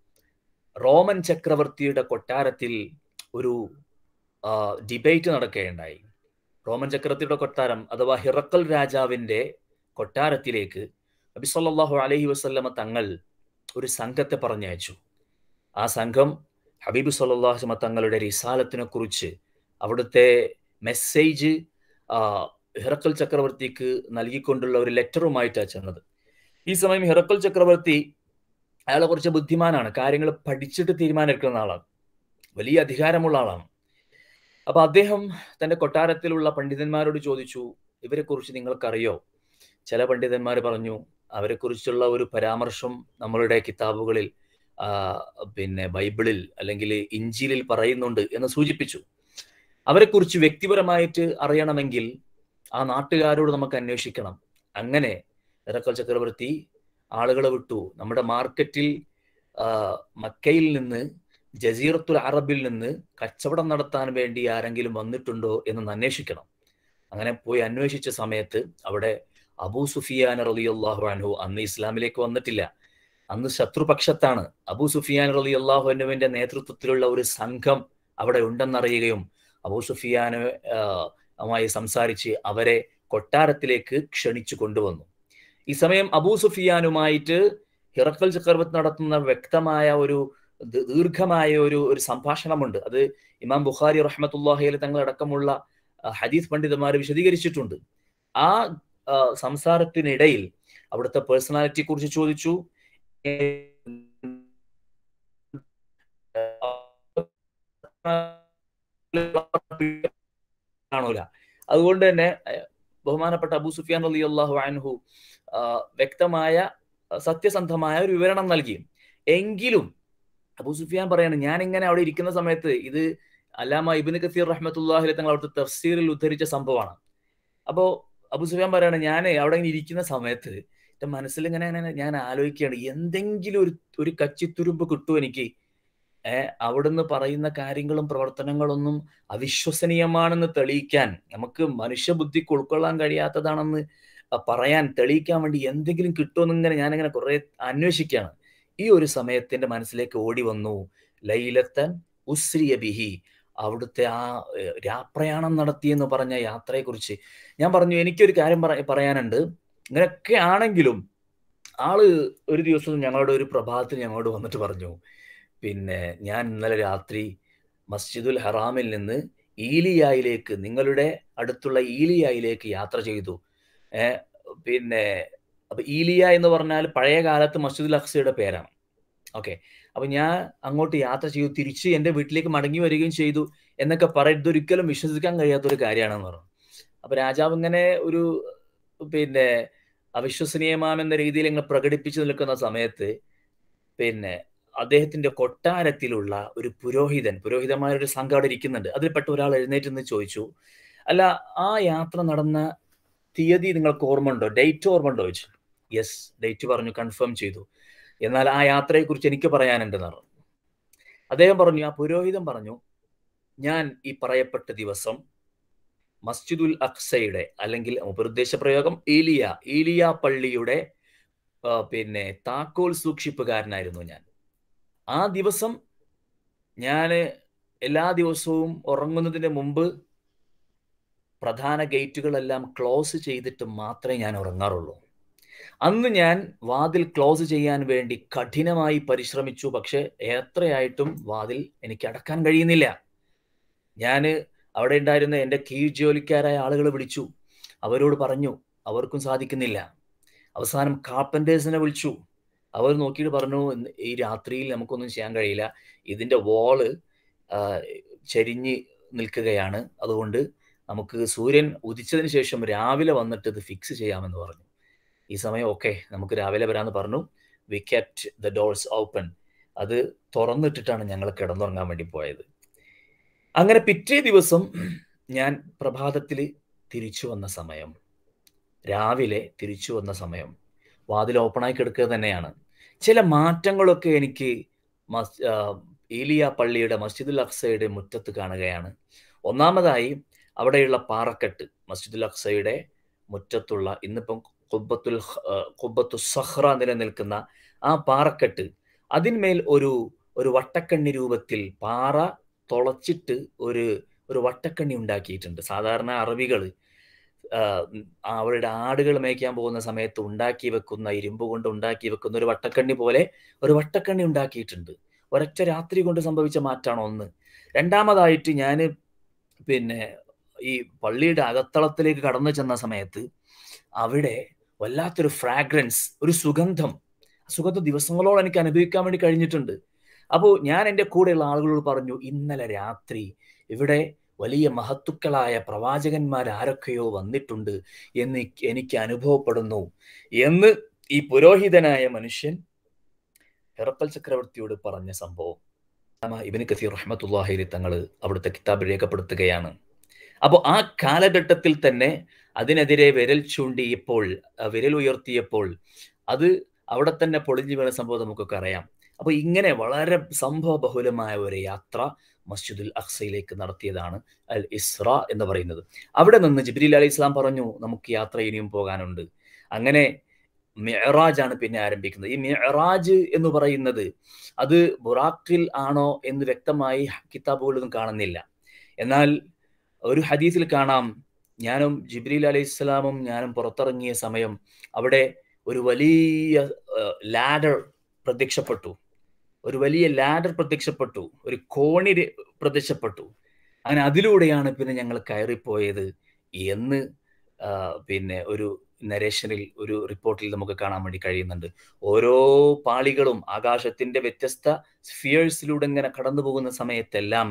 റോമൻ ചക്രവർത്തിയുടെ കൊട്ടാരത്തിൽ ഒരു ഡിബേറ്റ് നടക്കുകയുണ്ടായി റോമൻ ചക്രവർത്തിയുടെ കൊട്ടാരം അഥവാ ഹിറക്കൽ രാജാവിന്റെ കൊട്ടാരത്തിലേക്ക് നബി സല്ലാഹു അലൈഹി വസ്ലമ തങ്ങൾ ഒരു സംഘത്തെ പറഞ്ഞയച്ചു ആ സംഘം ഹബീബ് സല്ലാഹുമ തങ്ങളുടെ റിസാലത്തിനെ കുറിച്ച് അവിടുത്തെ മെസ്സേജ് ഹിറക്കൽ ചക്രവർത്തിക്ക് നൽകിക്കൊണ്ടുള്ള ഒരു ലെറ്ററുമായിട്ടാണ് ചെന്നത് ഈ സമയം ഹിറക്കൽ ചക്രവർത്തി അയാളെ കുറച്ച് ബുദ്ധിമാനാണ് കാര്യങ്ങൾ പഠിച്ചിട്ട് തീരുമാനമെടുക്കുന്ന ആളാണ് വലിയ അധികാരമുള്ള ആളാണ് അപ്പൊ അദ്ദേഹം തന്റെ കൊട്ടാരത്തിലുള്ള പണ്ഡിതന്മാരോട് ചോദിച്ചു ഇവരെ കുറിച്ച് നിങ്ങൾക്കറിയോ ചില പണ്ഡിതന്മാർ പറഞ്ഞു അവരെ കുറിച്ചുള്ള ഒരു പരാമർശം നമ്മളുടെ കിതാബുകളിൽ പിന്നെ ബൈബിളിൽ അല്ലെങ്കിൽ ഇഞ്ചിലിൽ പറയുന്നുണ്ട് എന്ന് സൂചിപ്പിച്ചു അവരെക്കുറിച്ച് വ്യക്തിപരമായിട്ട് അറിയണമെങ്കിൽ ആ നാട്ടുകാരോട് നമുക്ക് അന്വേഷിക്കണം അങ്ങനെ ഇറക്കൽ ചക്രവർത്തി ആളുകളെ വിട്ടു നമ്മുടെ മാർക്കറ്റിൽ മക്കയിൽ നിന്ന് ജസീറത്തുൽ അറബിൽ നിന്ന് കച്ചവടം നടത്താൻ വേണ്ടി ആരെങ്കിലും വന്നിട്ടുണ്ടോ എന്ന് അന്വേഷിക്കണം അങ്ങനെ പോയി അന്വേഷിച്ച സമയത്ത് അവിടെ അബൂ സുഫിയാൻ റലിയല്ലാഹു അൻഹു അന്ന് ഇസ്ലാമിലേക്ക് വന്നിട്ടില്ല അന്ന് ശത്രുപക്ഷത്താണ് അബൂ സുഫിയാൻ റലി അള്ളാഹു അനുവിന്റെ നേതൃത്വത്തിലുള്ള ഒരു സംഘം അവിടെ ഉണ്ടെന്നറിയുകയും അബൂ സുഫിയാനുമായി സംസാരിച്ച് അവരെ കൊട്ടാരത്തിലേക്ക് ക്ഷണിച്ചു കൊണ്ടുവന്നു ഈ സമയം അബൂ സുഫിയാനുമായിട്ട് ഹിറക്കൽ ചക്രവർത്തി നടത്തുന്ന വ്യക്തമായ ഒരു ദീർഘമായ ഒരു ഒരു സംഭാഷണമുണ്ട് അത് ഇമാം ബുഖാരി റഹ്മത്തുല്ലാഹിയിൽ തങ്ങളടക്കമുള്ള ഹദീസ് പണ്ഡിതന്മാർ വിശദീകരിച്ചിട്ടുണ്ട് ആ സംസാരത്തിനിടയിൽ അവിടുത്തെ പേഴ്സണാലിറ്റിയെ കുറിച്ച് ചോദിച്ചു കാണൂല അതുകൊണ്ട് തന്നെ ബഹുമാനപ്പെട്ട അബൂ സുഫിയാൻ അലി അള്ളാഹു അൻഹു വ്യക്തമായ സത്യസന്ധമായ ഒരു വിവരണം നൽകി എങ്കിലും അബൂ സുഫിയാൻ പറയാണ് ഞാൻ ഇങ്ങനെ അവിടെ ഇരിക്കുന്ന സമയത്ത് ഇത് അല്ലാമ ഇബിന് കസീർ റഹ്മത്തുല്ലാഹിലെ തങ്ങൾ അവിടുത്തെ തഫ്സീറിൽ ഉദ്ധരിച്ച സംഭവമാണ് അപ്പോ അബൂ സുഫിയാൻ പറയാണ് ഞാൻ അവിടെ ഇങ്ങനെ ഇരിക്കുന്ന സമയത്ത് എന്റെ മനസ്സിൽ ഇങ്ങനെ ഞാൻ ആലോചിക്കുകയാണ് എന്തെങ്കിലും ഒരു ഒരു കച്ചിത്തുരുമ്പ് കിട്ടും എനിക്ക് ഏഹ് അവിടുന്ന് പറയുന്ന കാര്യങ്ങളും പ്രവർത്തനങ്ങളൊന്നും അവിശ്വസനീയമാണെന്ന് തെളിയിക്കാൻ നമുക്ക് മനുഷ്യബുദ്ധിക്ക് ഉൾക്കൊള്ളാൻ കഴിയാത്തതാണെന്ന് പറയാൻ തെളിയിക്കാൻ വേണ്ടി എന്തെങ്കിലും കിട്ടുമെന്നിങ്ങനെ ഞാനിങ്ങനെ കുറെ അന്വേഷിക്കുകയാണ് ഈ ഒരു സമയത്തിന്റെ മനസ്സിലേക്ക് ഓടി വന്നു ലൈലത്തൻ ഉസ്രിയ ബിഹി അവിടുത്തെ ആ രാപ്രയാണം നടത്തിയെന്ന് പറഞ്ഞ യാത്രയെക്കുറിച്ച് ഞാൻ പറഞ്ഞു എനിക്കൊരു കാര്യം പറയാനുണ്ട് ഇങ്ങനെയൊക്കെ ആണെങ്കിലും ആള് ഒരു ദിവസം ഞങ്ങളുടെ ഒരു പ്രഭാതത്തിൽ ഞങ്ങളോട് വന്നിട്ട് പറഞ്ഞു പിന്നെ ഞാൻ ഇന്നലെ രാത്രി മസ്ജിദുൽ ഹറാമിൽ നിന്ന് ഈലിയായിലേക്ക് നിങ്ങളുടെ അടുത്തുള്ള ഈലിയായിലേക്ക് യാത്ര ചെയ്തു ഏർ പിന്നെ അപ്പൊ ഈലിയ എന്ന് പറഞ്ഞാൽ പഴയ കാലത്ത് മസ്ജിദുൽ അഖ്സയുടെ പേരാണ് ഓക്കെ അപ്പൊ ഞാൻ അങ്ങോട്ട് യാത്ര ചെയ്തു തിരിച്ച് എൻ്റെ വീട്ടിലേക്ക് മടങ്ങി വരികയും ചെയ്തു എന്നൊക്കെ പറയുന്നത് ഒരിക്കലും വിശ്വസിക്കാൻ കഴിയാത്ത ഒരു കാര്യമാണെന്ന് പറഞ്ഞു അപ്പൊ രാജാവ് ഇങ്ങനെ ഒരു പിന്നെ അവിശ്വസനീയമാമെന്ന രീതിയിൽ ഇങ്ങനെ പ്രകടിപ്പിച്ചു നിൽക്കുന്ന സമയത്ത് പിന്നെ അദ്ദേഹത്തിന്റെ കൊട്ടാരത്തിലുള്ള ഒരു പുരോഹിതൻ പുരോഹിതമായ ഒരു സംഘം അവിടെ ഇരിക്കുന്നുണ്ട് അതിൽപ്പെട്ട ഒരാൾ എഴുന്നേറ്റ് നിന്ന് ചോദിച്ചു അല്ല ആ യാത്ര നടന്ന തീയതി നിങ്ങൾക്ക് ഓർമ്മ ഉണ്ടോ ഡേറ്റ് ഓർമ്മ ഉണ്ടോ ചോദിച്ചു യെസ് ഡേറ്റ് പറഞ്ഞു കൺഫേം ചെയ്തു എന്നാൽ ആ യാത്രയെക്കുറിച്ച് എനിക്ക് പറയാനുണ്ടെന്ന് പറഞ്ഞു അദ്ദേഹം പറഞ്ഞു ആ പുരോഹിതൻ പറഞ്ഞു ഞാൻ ഈ പറയപ്പെട്ട ദിവസം മസ്ജിദുൽ അഖ്സയുടെ അല്ലെങ്കിൽ ഉപദേശ പ്രയോഗം ഈലിയ ഈലിയ പള്ളിയുടെ ആ, പിന്നെ താക്കോൽ സൂക്ഷിപ്പുകാരനായിരുന്നു ഞാൻ ആ ദിവസം ഞാൻ എല്ലാ ദിവസവും ഉറങ്ങുന്നതിന് മുമ്പ് പ്രധാന ഗേറ്റുകളെല്ലാം ക്ലോസ് ചെയ്തിട്ട് മാത്രമേ ഞാൻ ഉറങ്ങാറുള്ളൂ അന്ന് ഞാൻ വാതിൽ ക്ലോസ് ചെയ്യാൻ വേണ്ടി കഠിനമായി പരിശ്രമിച്ചു പക്ഷെ എത്രയായിട്ടും വാതിൽ എനിക്ക് അടക്കാൻ കഴിയുന്നില്ല ഞാൻ അവിടെ ഉണ്ടായിരുന്ന എൻ്റെ കീഴ് ജോലിക്കാരായ ആളുകൾ വിളിച്ചു അവരോട് പറഞ്ഞു അവർക്കും സാധിക്കുന്നില്ല അവസാനം കാർപ്പൻറ്റേഴ്സിനെ വിളിച്ചു അവർ നോക്കിയിട്ട് പറഞ്ഞു "ഇന്ന് ഈ രാത്രിയിൽ നമുക്കൊന്നും ചെയ്യാൻ കഴിയില്ല ഇതിൻ്റെ വാള് ചരിഞ്ഞ് നിൽക്കുകയാണ് അതുകൊണ്ട് നമുക്ക് സൂര്യൻ ഉദിച്ചതിന് ശേഷം രാവിലെ വന്നിട്ട് ഇത് ഫിക്സ് ചെയ്യാമെന്ന് പറഞ്ഞു ഈ സമയം ഓക്കെ നമുക്ക് രാവിലെ വരാമെന്ന് പറഞ്ഞു we kept the doors open അത് തുറന്നിട്ടിട്ടാണ് ഞങ്ങൾ കിടന്നുറങ്ങാൻ വേണ്ടി പോയത് അങ്ങനെ പിറ്റേ ദിവസം ഞാൻ പ്രഭാതത്തിൽ തിരിച്ചു വന്ന സമയം രാവിലെ തിരിച്ചു വന്ന സമയം വാതിൽ ഓപ്പണായി കിടക്കുക തന്നെയാണ് ചില മാറ്റങ്ങളൊക്കെ എനിക്ക് മസ് ആ, ഏലിയ പള്ളിയുടെ മസ്ജിദുൽ അക്സയുടെ മുറ്റത്ത് കാണുകയാണ് ഒന്നാമതായി അവിടെയുള്ള പാറക്കെട്ട് മസ്ജിദുൽ അക്സയുടെ മുറ്റത്തുള്ള ഇന്നിപ്പം കുബത്തുൽ കുബത്തു സഹ്റ നിലനിൽക്കുന്ന ആ പാറക്കെട്ട് അതിന്മേൽ ഒരു ഒരു വട്ടക്കണ്ണി രൂപത്തിൽ പാറ തുളച്ചിട്ട് ഒരു ഒരു വട്ടക്കണ്ണി ഉണ്ടാക്കിയിട്ടുണ്ട് സാധാരണ അറബികൾ അവരുടെ ആടുകൾ മേയ്ക്കാൻ പോകുന്ന സമയത്ത് ഉണ്ടാക്കി വെക്കുന്ന ഇരുമ്പ് കൊണ്ട് ഉണ്ടാക്കി വെക്കുന്ന ഒരു വട്ടക്കണ്ണി പോലെ ഒരു വട്ടക്കണ്ണി ഉണ്ടാക്കിയിട്ടുണ്ട് ഒരൊറ്റ രാത്രി കൊണ്ട് സംഭവിച്ച മാറ്റാണ് ഒന്ന് രണ്ടാമതായിട്ട് ഞാൻ പിന്നെ ഈ പള്ളിയുടെ അകത്തളത്തിലേക്ക് കടന്നു ചെന്ന സമയത്ത് അവിടെ വല്ലാത്തൊരു ഫ്രാഗ്രൻസ് ഒരു സുഗന്ധം ആ സുഗന്ധം ദിവസങ്ങളോളം എനിക്ക് അനുഭവിക്കാൻ വേണ്ടി കഴിഞ്ഞിട്ടുണ്ട് അപ്പോൾ ഞാൻ എൻ്റെ കൂടെയുള്ള ആളുകളോട് പറഞ്ഞു ഇന്നലെ രാത്രി ഇവിടെ വലിയ മഹത്തുക്കളായ പ്രവാചകന്മാർ ആരൊക്കെയോ വന്നിട്ടുണ്ട് എന്ന് എനിക്ക് അനുഭവപ്പെടുന്നു എന്ന് ഈ പുരോഹിതനായ മനുഷ്യൻ ഹെറപ്പൽ ചക്രവർത്തിയോട് പറഞ്ഞ സംഭവം ഇബിന് കസീർ റഹ്മത്തുല്ലാഹിരി തങ്ങൾ അവിടുത്തെ കിതാബ് രേഖപ്പെടുത്തുകയാണ് അപ്പോൾ ആ കാലഘട്ടത്തിൽ തന്നെ അതിനെതിരെ വിരൽ ചൂണ്ടിയപ്പോൾ ആ വിരൽ ഉയർത്തിയപ്പോൾ അത് അവിടെ തന്നെ പൊളിഞ്ഞു വീണ സംഭവം നമുക്കൊക്കെ അറിയാം അപ്പൊ ഇങ്ങനെ വളരെ സംഭവ ബഹുലമായ ഒരു യാത്ര മസ്ജിദുൽ അഖ്സയിലേക്ക് നടത്തിയതാണ് അൽ ഇസ്ര എന്ന് പറയുന്നത് അവിടെ നിന്ന് ജിബ്രീൽ അലി ഇസ്ലാം പറഞ്ഞു നമുക്ക് യാത്ര ഇനിയും പോകാനുണ്ട് അങ്ങനെ മിഅറാജ് ആണ് പിന്നെ ആരംഭിക്കുന്നത് ഈ മിഅറാജ് എന്ന് പറയുന്നത് അത് ബുറാഖിൽ ആണോ എന്ന് വ്യക്തമായി കിതാബുകളൊന്നും കാണുന്നില്ല എന്നാൽ ഒരു ഹദീസിൽ കാണാം ഞാനും ജിബ്രീൽ അലൈഹി ഇസ്ലാമും ഞാനും പുറത്തിറങ്ങിയ സമയം അവിടെ ഒരു വലിയ ലാഡർ പ്രത്യക്ഷപ്പെട്ടു ഒരു വലിയ ലാഡർ പ്രത്യക്ഷപ്പെട്ടു ഒരു കോണി ര- പ്രത്യക്ഷപ്പെട്ടു അങ്ങനെ അതിലൂടെയാണ് പിന്നെ ഞങ്ങൾ കയറിപ്പോയത് എന്ന് ആ, പിന്നെ ഒരു നരേഷനിൽ ഒരു റിപ്പോർട്ടിൽ നമുക്ക് കാണാൻ വേണ്ടി കഴിയുന്നുണ്ട് ഓരോ പാളികളും ആകാശത്തിന്റെ വ്യത്യസ്ത സ്ഫിയേഴ്സിലൂടെ ഇങ്ങനെ കടന്നു പോകുന്ന സമയത്തെല്ലാം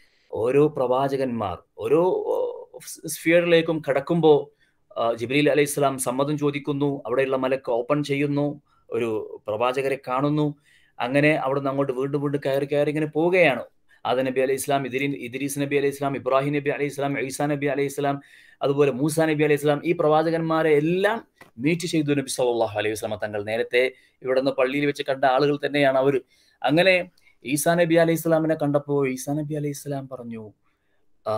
ഓരോ പ്രവാചകന്മാർ ഓരോ സ്ഫിയറിലേക്കും കടക്കുമ്പോൾ ജിബ്രീൽ അലൈഹി സ്വലാം സമ്മതം ചോദിക്കുന്നു അവിടെയുള്ള മലക്ക് ഓപ്പൺ ചെയ്യുന്നു ഒരു പ്രവാചകരെ കാണുന്നു അങ്ങനെ അവിടെ നിന്ന് അങ്ങോട്ട് വീണ്ടും വീണ്ടും കയറി കയറി ഇങ്ങനെ പോവുകയാണ് ആദ നബി അലൈഹി ഇസ്ലാം ഇദ്രീ ഇദ്രീസ് നബി അലൈഹി ഇസ്ലാം ഇബ്രാഹിം നബി അലൈഹി ഇസ്ലാം ഈസാ നബി അലൈഹി ഇസ്ലാം അതുപോലെ മൂസ നബി അലൈഹി ഇസ്ലാം ഈ പ്രവാചകന്മാരെ എല്ലാം മീറ്റ് ചെയ്തു നബി സല്ലല്ലാഹു അലൈഹി വസല്ലം തങ്ങൾ നേരത്തെ ഇവിടെ നിന്ന് പള്ളിയിൽ വെച്ച് കണ്ട ആളുകൾ തന്നെയാണ് അവർ അങ്ങനെ ഈസാ നബി അലൈഹി ഇസ്ലാമിനെ കണ്ടപ്പോൾ ഈസാ നബി അലൈഹി ഇസ്ലാം പറഞ്ഞു ആ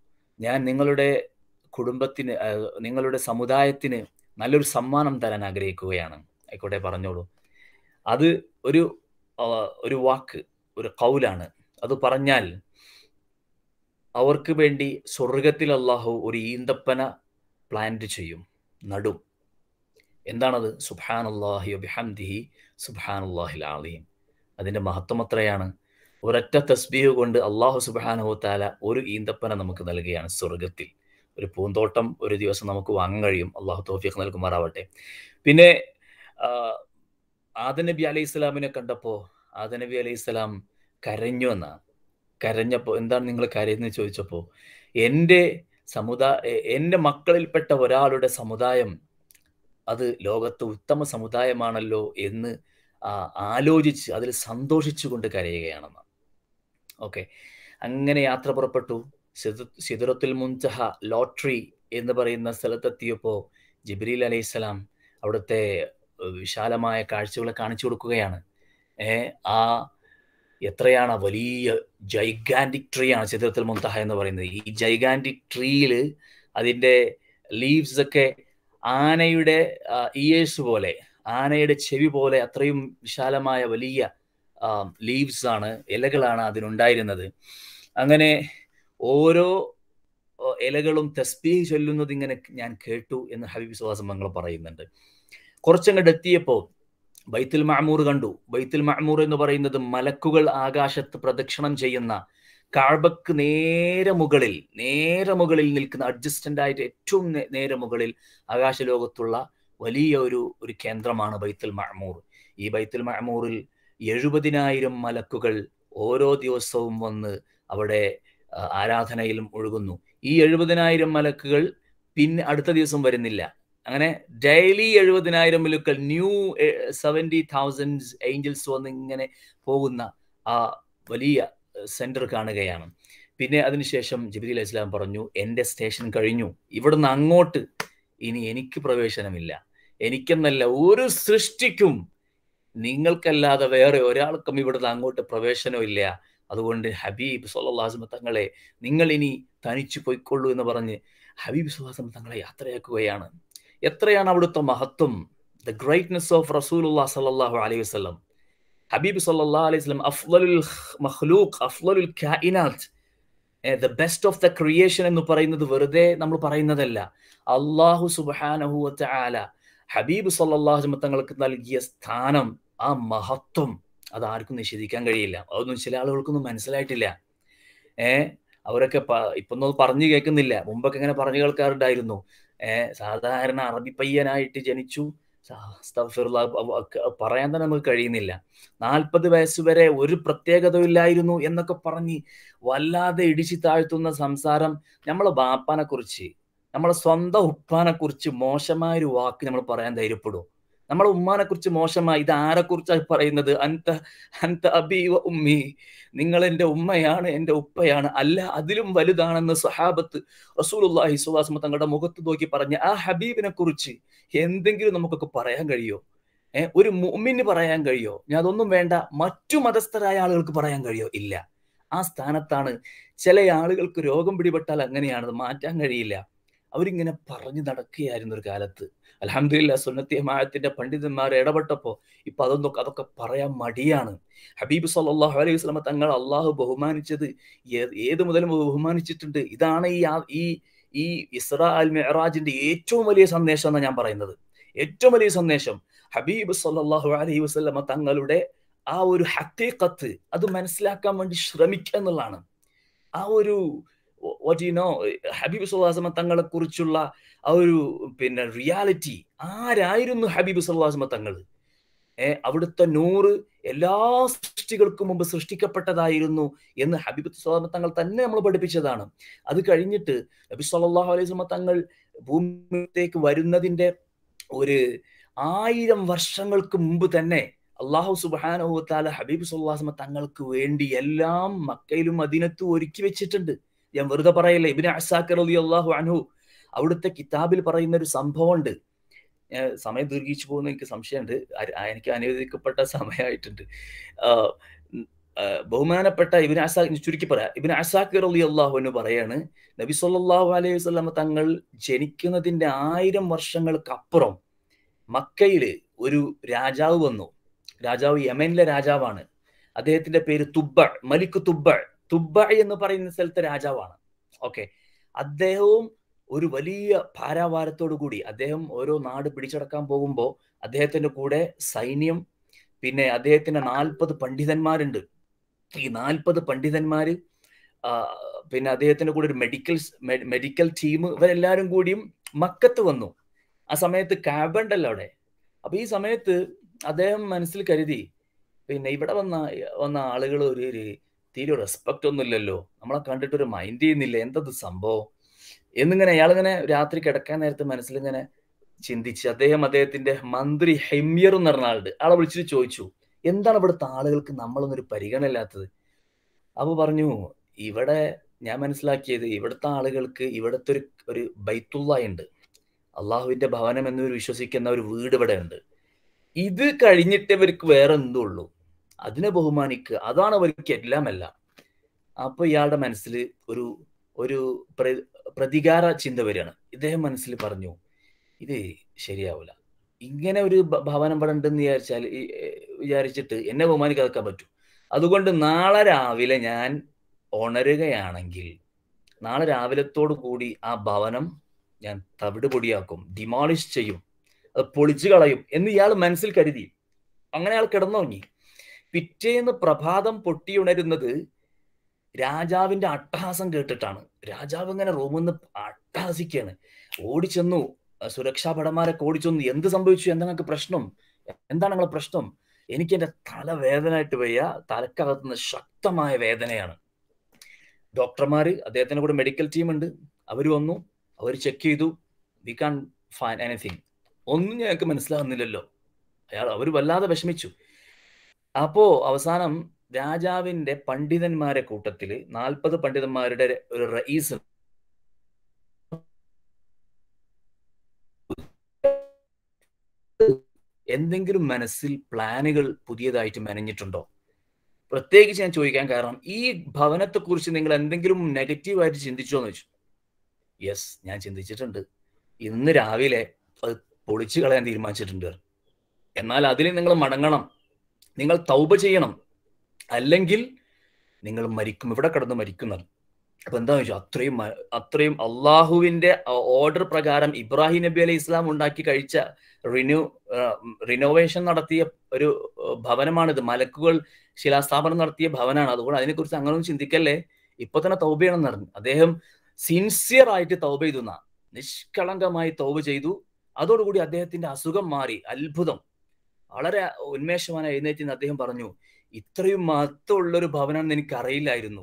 ഞാൻ നിങ്ങളുടെ കുടുംബത്തിന് ആ, നിങ്ങളുടെ സമുദായത്തിന് നല്ലൊരു സമ്മാനം തരാൻ ആഗ്രഹിക്കുകയാണ് ആയിക്കോട്ടെ പറഞ്ഞോളൂ അത് ഒരു ആ, ഒരു വാക്ക് ഒരു കൗലാണ് അത് പറഞ്ഞാൽ അവർക്ക് വേണ്ടി സ്വർഗത്തിൽ അള്ളാഹു ഒരു ഈന്തപ്പന പ്ലാന്റ് ചെയ്യും നടും എന്താണത് സുബാൻ അള്ളാഹി ബിഹംദിഹി സുബാൻ അള്ളാഹിൽ ആലീം അതിൻ്റെ മഹത്വം എത്രയാണ് ഒരൊറ്റ തസ്ബീഹ് കൊണ്ട് അള്ളാഹു സുബാനഹു താല ഒരു ഈന്തപ്പന നമുക്ക് നൽകുകയാണ് സ്വർഗത്തിൽ ഒരു പൂന്തോട്ടം ഒരു ദിവസം നമുക്ക് വാങ്ങാൻ കഴിയും അള്ളാഹു തോഫിക്ക് നൽകുമാറാവട്ടെ പിന്നെ ആ, ആദ നബി അലൈഹി സ്വലാമിനെ കണ്ടപ്പോൾ ആദ നബി അലൈഹി സ്വലാം കരഞ്ഞു എന്നാണ് കരഞ്ഞപ്പോൾ എന്താണ് നിങ്ങൾ കരയുന്നത് ചോദിച്ചപ്പോൾ എൻ്റെ സമുദായ എൻ്റെ മക്കളിൽപ്പെട്ട ഒരാളുടെ സമുദായം അത് ലോകത്ത് ഉത്തമ സമുദായമാണല്ലോ എന്ന് ആ, ആലോചിച്ച് അതിൽ സന്തോഷിച്ചുകൊണ്ട് കരയുകയാണെന്ന് ഓക്കെ അങ്ങനെ യാത്ര പുറപ്പെട്ടു സിദ- സിദറത്തുൽ മുൻതഹ ലോട്ടറി എന്ന് പറയുന്ന സ്ഥലത്തെത്തിയപ്പോൾ ജിബ്രീൽ അലൈഹിസ്സലാം അവിടുത്തെ ഏഹ്, വിശാലമായ കാഴ്ചകളെ കാണിച്ചു കൊടുക്കുകയാണ് ഏ ആ എത്രയാണ് ആ വലിയ ജൈഗാൻറ്റിക് ട്രീ ആണ് ചിത്രത്തിൽ മുന്തഹ എന്ന് പറയുന്നത് ഈ ജൈഗാൻറ്റിക് ട്രീയിൽ അതിൻ്റെ ലീവ്സ് ഒക്കെ ആനയുടെ ഇയേഴ്സ് പോലെ ആനയുടെ ചെവി പോലെ അത്രയും വിശാലമായ വലിയ ലീവ്സ് ആണ് ഇലകളാണ് അതിനുണ്ടായിരുന്നത് അങ്ങനെ ഓരോ ഇലകളും തസ്ബീഹ് ചൊല്ലുന്നത് ഇങ്ങനെ ഞാൻ കേട്ടു എന്ന് ഹബീബ് സുഹാസം മങ്ങൾ പറയുന്നുണ്ട് കുറച്ചങ്ങോട്ട് എത്തിയപ്പോൾ ബൈത്തുൽ മഅമൂർ കണ്ടു ബൈത്തുൽ മഅമൂർ എന്ന് പറയുന്നത് മലക്കുകൾ ആകാശത്ത് പ്രദക്ഷിണം ചെയ്യുന്ന കാഴ്ബക്ക് നേരെ മുകളിൽ നേരെ മുകളിൽ നിൽക്കുന്ന അഡ്ജസ്റ്റന്റ് ആയിട്ട് ഏറ്റവും നേരെ മുകളിൽ ആകാശലോകത്തുള്ള വലിയ ഒരു ഒരു കേന്ദ്രമാണ് ബൈത്തുൽ മഅമൂർ ഈ ബൈത്തുൽ മഅമൂറിൽ എഴുപതിനായിരം മലക്കുകൾ ഓരോ ദിവസവും വന്ന് അവിടെ ആരാധനയിലും ഒഴുകുന്നു ഈ എഴുപതിനായിരം മലക്കുകൾ പിന്നെ അടുത്ത ദിവസം വരുന്നില്ല അങ്ങനെ ഡെയിലി എഴുപതിനായിരം മലക്കുകൾ ന്യൂ സെവൻറ്റി തൗസൻഡ് ഏഞ്ചൽസ് വന്ന് ഇങ്ങനെ പോകുന്ന ആ വലിയ സെന്റർ കാണുകയാണ് പിന്നെ അതിനുശേഷം ജിബിലി ഇസ്ലാം പറഞ്ഞു എൻ്റെ സ്റ്റേഷൻ കഴിഞ്ഞു ഇവിടുന്ന് അങ്ങോട്ട് ഇനി എനിക്ക് പ്രവേശനമില്ല എനിക്കെന്നല്ല ഒരു സൃഷ്ടിക്കും നിങ്ങൾക്കല്ലാതെ വേറെ ഒരാൾക്കും ഇവിടുന്ന് അങ്ങോട്ട് പ്രവേശനമില്ല അതുകൊണ്ട് ഹബീബ് സൊല്ലാസ്മ തങ്ങളെ നിങ്ങൾ ഇനി തനിച്ചു പോയിക്കൊള്ളൂ എന്ന് പറഞ്ഞ് ഹബീബ് സുഹാസം തങ്ങളെ യാത്രയാക്കുകയാണ് എത്രയാണ് അവിടുത്തെ മഹത്വം ദ ഗ്രേറ്റ്നെസ് ഓഫ് റസൂലുല്ലാ സല്ലാഹു അലൈഹി വസ്ലം ഹബീബ് സല്ലാ അലൈഹി വസ്ലം അഫ്ലലുൽ മഖ്ലൂഖ് അഫ്ലലുൽ കായിനാത്ത് the best of the creation എന്ന് പറയുന്നത് വെറുതെ നമ്മൾ പറയുന്നതല്ല അള്ളാഹു സുബാനഹു ആല ഹബീബ് സല്ലാഹു തങ്ങൾക്ക് നൽകിയ സ്ഥാനം ആ മഹത്വം അത് ആർക്കും നിഷേധിക്കാൻ കഴിയില്ല അതൊന്നും ചില ആളുകൾക്കൊന്നും മനസ്സിലായിട്ടില്ല ഏ അവരൊക്കെ ഇപ്പൊന്നും പറഞ്ഞു കേൾക്കുന്നില്ല മുമ്പൊക്കെ ഇങ്ങനെ പറഞ്ഞു കേൾക്കാറുണ്ടായിരുന്നു ഏർ സാധാരണ അറബി പയ്യനായിട്ട് ജനിച്ചു പറയാൻ തന്നെ നമുക്ക് കഴിയുന്നില്ല നാൽപ്പത് വയസ്സ് വരെ ഒരു പ്രത്യേകതയില്ലായിരുന്നു എന്നൊക്കെ പറഞ്ഞ് വല്ലാതെ ഇടിച്ചു താഴ്ത്തുന്ന സംസാരം നമ്മളെ ബാപ്പാനെ കുറിച്ച് നമ്മളെ സ്വന്തം ഉപ്പാനെ കുറിച്ച് മോശമായ ഒരു വാക്ക് നമ്മൾ പറയാൻ ധൈര്യപ്പെടും നമ്മളെ ഉമ്മാനെ കുറിച്ച് മോശമായി ഇത് ആരെ കുറിച്ചാണ് പറയുന്നത് അന്ത അന്ത അബീവ ഉമ്മി നിങ്ങൾ എൻ്റെ ഉമ്മയാണ് എൻ്റെ ഉപ്പയാണ് അല്ല അതിലും വലുതാണെന്ന് സഹാബത്ത് റസൂലുല്ലാഹി സുഹാസ്മ തങ്ങളുടെ മുഖത്ത് നോക്കി പറഞ്ഞ ആ ഹബീബിനെ കുറിച്ച് എന്തെങ്കിലും നമുക്കൊക്കെ പറയാൻ കഴിയോ ഏഹ് ഒരു മുമ്മിന് പറയാൻ കഴിയോ ഞാൻ അതൊന്നും വേണ്ട മറ്റു മതസ്ഥരായ ആളുകൾക്ക് പറയാൻ കഴിയോ ഇല്ല ആ സ്ഥാനത്താണ് ചില ആളുകൾക്ക് രോഗം പിടിപെട്ടാൽ അങ്ങനെയാണ് മാറ്റാൻ കഴിയില്ല അവരിങ്ങനെ പറഞ്ഞു നടക്കുകയായിരുന്നു ഒരു കാലത്ത് അലഹമില്ല സുന്നത്തിയമായത്തിന്റെ പണ്ഡിതന്മാർ ഇടപെട്ടപ്പോ ഇപ്പൊ അതൊന്നും അതൊക്കെ പറയാൻ മടിയാണ് ഹബീബ് സല്ലാഹു അലൈഹി വസ്ലമ തങ്ങൾ അള്ളാഹു ബഹുമാനിച്ചത് ഏത് മുതലും ബഹുമാനിച്ചിട്ടുണ്ട് ഇതാണ് ഈ ഈ ഈ ഇസ്രാ അൽ മെഹറാജിന്റെ ഏറ്റവും വലിയ സന്ദേശം എന്നാണ് ഞാൻ പറയുന്നത് ഏറ്റവും വലിയ സന്ദേശം ഹബീബ് സല്ലാഹു അലൈഹി വസ്ലമ തങ്ങളുടെ ആ ഒരു ഹത്തീക്കത്ത് അത് മനസ്സിലാക്കാൻ വേണ്ടി ശ്രമിക്കുക എന്നുള്ളതാണ് ആ ഒരു വാട്ട് യു നോ ഹബീബ് സുല്ലാസ്മ തങ്ങളെ കുറിച്ചുള്ള ആ ഒരു പിന്നെ റിയാലിറ്റി ആരായിരുന്നു ഹബീബ് സുല്ലാസ്മ തങ്ങൾ ഏർ അവിടുത്തെ നൂറ് എല്ലാ സൃഷ്ടികൾക്കും മുമ്പ് സൃഷ്ടിക്കപ്പെട്ടതായിരുന്നു എന്ന് ഹബീബ് സുല്ലാസ്മ തങ്ങൾ തന്നെ നമ്മൾ പഠിപ്പിച്ചതാണ് അത് കഴിഞ്ഞിട്ട് നബി സല്ലാഹു അലൈഹി സ്വലമ തങ്ങൾ ഭൂമിയിലേക്ക് വരുന്നതിന്റെ ഒരു ആയിരം വർഷങ്ങൾക്ക് മുമ്പ് തന്നെ അള്ളാഹു സുബാനുഹത്താല ഹബീബ് സുല്ലാസ്മ തങ്ങൾക്ക് വേണ്ടി എല്ലാം മക്കയിലും മദീനത്തും ഒരുക്കി വെച്ചിട്ടുണ്ട് ഞാൻ വെറുതെ പറയല്ല ഇബിന് അസാക്കർ അലി അള്ളാഹു അനഹു അവിടുത്തെ കിതാബിൽ പറയുന്ന ഒരു സംഭവമുണ്ട് സമയം ദീർഘിച്ചു പോകുന്ന എനിക്ക് സംശയമുണ്ട് എനിക്ക് അനുവദിക്കപ്പെട്ട സമയമായിട്ടുണ്ട് ബഹുമാനപ്പെട്ട ഇബിൻ അസാ ചുരുക്കി പറയാം ഇബിൻ അസാക്കർ അലി അള്ളാഹു എന്ന് പറയാണ് നബി സല്ലാഹു അലൈഹി വസ്ലമ തങ്ങൾ ജനിക്കുന്നതിന്റെ ആയിരം വർഷങ്ങൾക്ക് അപ്പുറം മക്കയില് ഒരു രാജാവ് വന്നു രാജാവ് യമനിലെ രാജാവാണ് അദ്ദേഹത്തിന്റെ പേര് തുബ്ബ മലിക് തുബ്ബ തുബ്ബ എന്ന് പറയുന്ന സ്ഥലത്തെ രാജാവാണ് ഓക്കെ അദ്ദേഹവും ഒരു വലിയ ഭാരാഭാരത്തോടു കൂടി അദ്ദേഹം ഓരോ നാട് പിടിച്ചടക്കാൻ പോകുമ്പോൾ അദ്ദേഹത്തിന്റെ കൂടെ സൈന്യം പിന്നെ അദ്ദേഹത്തിന്റെ നാൽപ്പത് പണ്ഡിതന്മാരുണ്ട് ഈ നാൽപ്പത് പണ്ഡിതന്മാര് പിന്നെ അദ്ദേഹത്തിന്റെ കൂടെ ഒരു മെഡിക്കൽ മെഡിക്കൽ ടീം ഇവരെല്ലാരും കൂടിയും മക്കത്ത് വന്നു ആ സമയത്ത് കാബണ്ടല്ലോ അവിടെ അപ്പൊ ഈ സമയത്ത് അദ്ദേഹം മനസ്സിൽ കരുതി പിന്നെ ഇവിടെ വന്ന വന്ന ആളുകൾ ഒരു ഒരു തീരെ റെസ്പെക്റ്റ് ഒന്നും ഇല്ലല്ലോ നമ്മളെ കണ്ടിട്ട് ഒരു മൈൻഡ് ചെയ്യുന്നില്ല എന്തത് സംഭവം എന്നിങ്ങനെ അയാളിങ്ങനെ രാത്രി കിടക്കാൻ നേരത്തെ മനസ്സിലിങ്ങനെ ചിന്തിച്ച് അദ്ദേഹം അദ്ദേഹത്തിന്റെ മന്ത്രി ഹെമ്യർ എന്ന് പറഞ്ഞ ആളുണ്ട് ആളെ വിളിച്ചിട്ട് ചോദിച്ചു എന്താണ് ഇവിടുത്തെ ആളുകൾക്ക് നമ്മളൊന്നൊരു പരിഗണന ഇല്ലാത്തത് അപ്പൊ പറഞ്ഞു ഇവിടെ ഞാൻ മനസ്സിലാക്കിയത് ഇവിടുത്തെ ആളുകൾക്ക് ഇവിടുത്തെ ഒരു ഒരു ബൈത്തുള്ള ഉണ്ട് അള്ളാഹുവിന്റെ ഭവനം എന്നൊരു വിശ്വസിക്കുന്ന ഒരു വീട് ഇവിടെ ഉണ്ട് ഇത് കഴിഞ്ഞിട്ട് ഇവർക്ക് വേറെ എന്തുള്ളൂ അതിനെ ബഹുമാനിക്കുക അതാണ് അവർക്ക് എല്ലാം എല്ലാം അപ്പൊ ഇയാളുടെ മനസ്സിൽ ഒരു ഒരു പ്രതികാര ചിന്ത വരികയാണ് ഇദ്ദേഹം മനസ്സിൽ പറഞ്ഞു ഇത് ശരിയാവില്ല ഇങ്ങനെ ഒരു ഭ- ഭവനം ഇവിടെ ഉണ്ടെന്ന് വിചാരിച്ചാൽ ഈ, ഏ, വിചാരിച്ചിട്ട് എന്നെ ബഹുമാനിക്കാതിരിക്കാൻ പറ്റും അതുകൊണ്ട് നാളെ രാവിലെ ഞാൻ ഉണരുകയാണെങ്കിൽ നാളെ രാവിലത്തോടു കൂടി ആ ഭവനം ഞാൻ തവിട് പൊടിയാക്കും ഡിമോളിഷ് ചെയ്യും അത് പൊളിച്ചു കളയും എന്ന് ഇയാൾ മനസ്സിൽ കരുതി അങ്ങനെ അയാൾ കിടന്നുറങ്ങി പിറ്റേന്ന് പ്രഭാതം പൊട്ടിയുണരുന്നത് രാജാവിന്റെ അട്ടഹാസം കേട്ടിട്ടാണ് രാജാവ് ഇങ്ങനെ റൂമിൽ നിന്ന് അട്ടഹാസിക്കാണ് ഓടിച്ചെന്നു അഹ് സുരക്ഷാ ഭടന്മാരൊക്കെ ഓടിച്ചെന്നു എന്ത് സംഭവിച്ചു എന്താ നിങ്ങൾക്ക് പ്രശ്നം എന്താണ് നിങ്ങളെ പ്രശ്നം എനിക്ക് എന്റെ തല വേദനയായിട്ട് വയ്യ തലക്കകത്തുനിന്ന് ശക്തമായ വേദനയാണ് ഡോക്ടർമാര് അദ്ദേഹത്തിന്റെ കൂടെ മെഡിക്കൽ ടീം ഉണ്ട് അവർ വന്നു അവർ ചെക്ക് ചെയ്തു വി കാൺ ഫൈൻ എനിത്തിങ് ഒന്നും ഞങ്ങൾക്ക് മനസ്സിലാകുന്നില്ലല്ലോ അയാൾ അവർ വല്ലാതെ വിഷമിച്ചു അപ്പോ അവസാനം രാജാവിന്റെ പണ്ഡിതന്മാരെ കൂട്ടത്തില് നാൽപ്പത് പണ്ഡിതന്മാരുടെ ഒരു റയീസ് എന്തെങ്കിലും മനസ്സിൽ പ്ലാനുകൾ പുതിയതായിട്ട് മെനഞ്ഞിട്ടുണ്ടോ പ്രത്യേകിച്ച് ഞാൻ ചോദിക്കാൻ കാരണം ഈ ഭവനത്തെക്കുറിച്ച് നിങ്ങൾ എന്തെങ്കിലും നെഗറ്റീവായിട്ട് ചിന്തിച്ചോ എന്ന് വെച്ചു യെസ് ഞാൻ ചിന്തിച്ചിട്ടുണ്ട് ഇന്ന് രാവിലെ അത് പൊളിച്ചു കളയാൻ തീരുമാനിച്ചിട്ടുണ്ട് എന്നാൽ അതിൽ നിങ്ങൾ മടങ്ങണം നിങ്ങൾ തൗബ ചെയ്യണം അല്ലെങ്കിൽ നിങ്ങൾ മരിക്കും ഇവിടെ കിടന്ന് മരിക്കുന്നത് അപ്പൊ എന്താ വെച്ചാൽ അത്രയും മ- അത്രയും അള്ളാഹുവിന്റെ ഓർഡർ പ്രകാരം ഇബ്രാഹിം നബി അലൈഹി ഇസ്ലാം ഉണ്ടാക്കി കഴിച്ച റിന്യൂ റിനോവേഷൻ നടത്തിയ ഒരു ഏഹ്, ഭവനമാണിത് മലക്കുകൾ ശിലാസ്ഥാപനം നടത്തിയ ഭവനാണ് അതുകൊണ്ട് അതിനെക്കുറിച്ച് അങ്ങനൊന്നും ചിന്തിക്കല്ലേ ഇപ്പൊ തന്നെ തൗബ ചെയ്യണമെന്ന് പറഞ്ഞു അദ്ദേഹം സിൻസിയർ ആയിട്ട് തൗബ ചെയ്തു എന്നാ നിഷ്കളങ്കമായി തൗബ ചെയ്തു അതോടുകൂടി അദ്ദേഹത്തിന്റെ അസുഖം മാറി അത്ഭുതം വളരെ ഉന്മേഷവാന എഴുന്നേറ്റ് നിന്ന് അദ്ദേഹം പറഞ്ഞു ഇത്രയും മഹത്വമുള്ള ഒരു ഭവനാണെന്ന് എനിക്ക് അറിയില്ലായിരുന്നു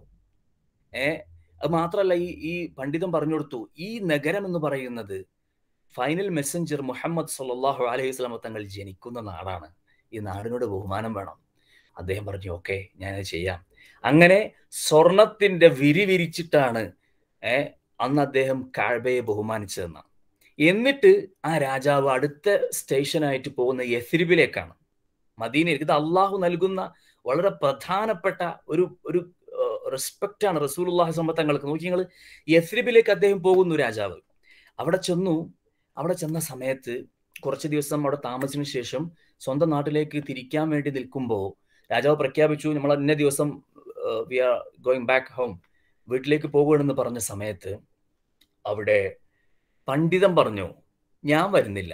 ഏ അത് മാത്രമല്ല ഈ ഈ പണ്ഡിതൻ പറഞ്ഞു കൊടുത്തു ഈ നഗരം എന്ന് പറയുന്നത് ഫൈനൽ മെസ്സഞ്ചർ മുഹമ്മദ് സല്ലല്ലാഹു അലൈഹി വസല്ലം തങ്ങൾ ജനിക്കുന്ന നാടാണ് ഈ നാടിനോട് ബഹുമാനം വേണം അദ്ദേഹം പറഞ്ഞു ഓക്കെ ഞാനത് ചെയ്യാം അങ്ങനെ സ്വർണത്തിന്റെ വിരി വിരിച്ചിട്ടാണ് ഏ അന്ന് അദ്ദേഹം കാഴ്ബയെ ബഹുമാനിച്ചതെന്ന് എന്നിട്ട് ആ രാജാവ് അടുത്ത സ്റ്റേഷനായിട്ട് പോകുന്ന യഥ്രിബിലേക്കാണ് മദീനയിലേക്ക് ഇത് അള്ളാഹു നൽകുന്ന വളരെ പ്രധാനപ്പെട്ട ഒരു ഒരു റെസ്പെക്റ്റ് ആണ് റസൂലുള്ളാഹി സമ്പത്തങ്ങൾക്ക് നോക്കി നിങ്ങൾ യഥ്രിബിലേക്ക് അദ്ദേഹം പോകുന്നു രാജാവ് അവിടെ ചെന്നു അവിടെ ചെന്ന സമയത്ത് കുറച്ച് ദിവസം അവിടെ താമസിച്ചതിന് ശേഷം സ്വന്തം നാട്ടിലേക്ക് തിരിക്കാൻ വേണ്ടി നിൽക്കുമ്പോൾ രാജാവ് പ്രഖ്യാപിച്ചു നമ്മൾ ഇന്ന ദിവസം we are going back home വീട്ടിലേക്ക് പോകുകയാണെന്ന് പറഞ്ഞ സമയത്ത് അവിടെ പണ്ഡിതൻ പറഞ്ഞു ഞാൻ വരുന്നില്ല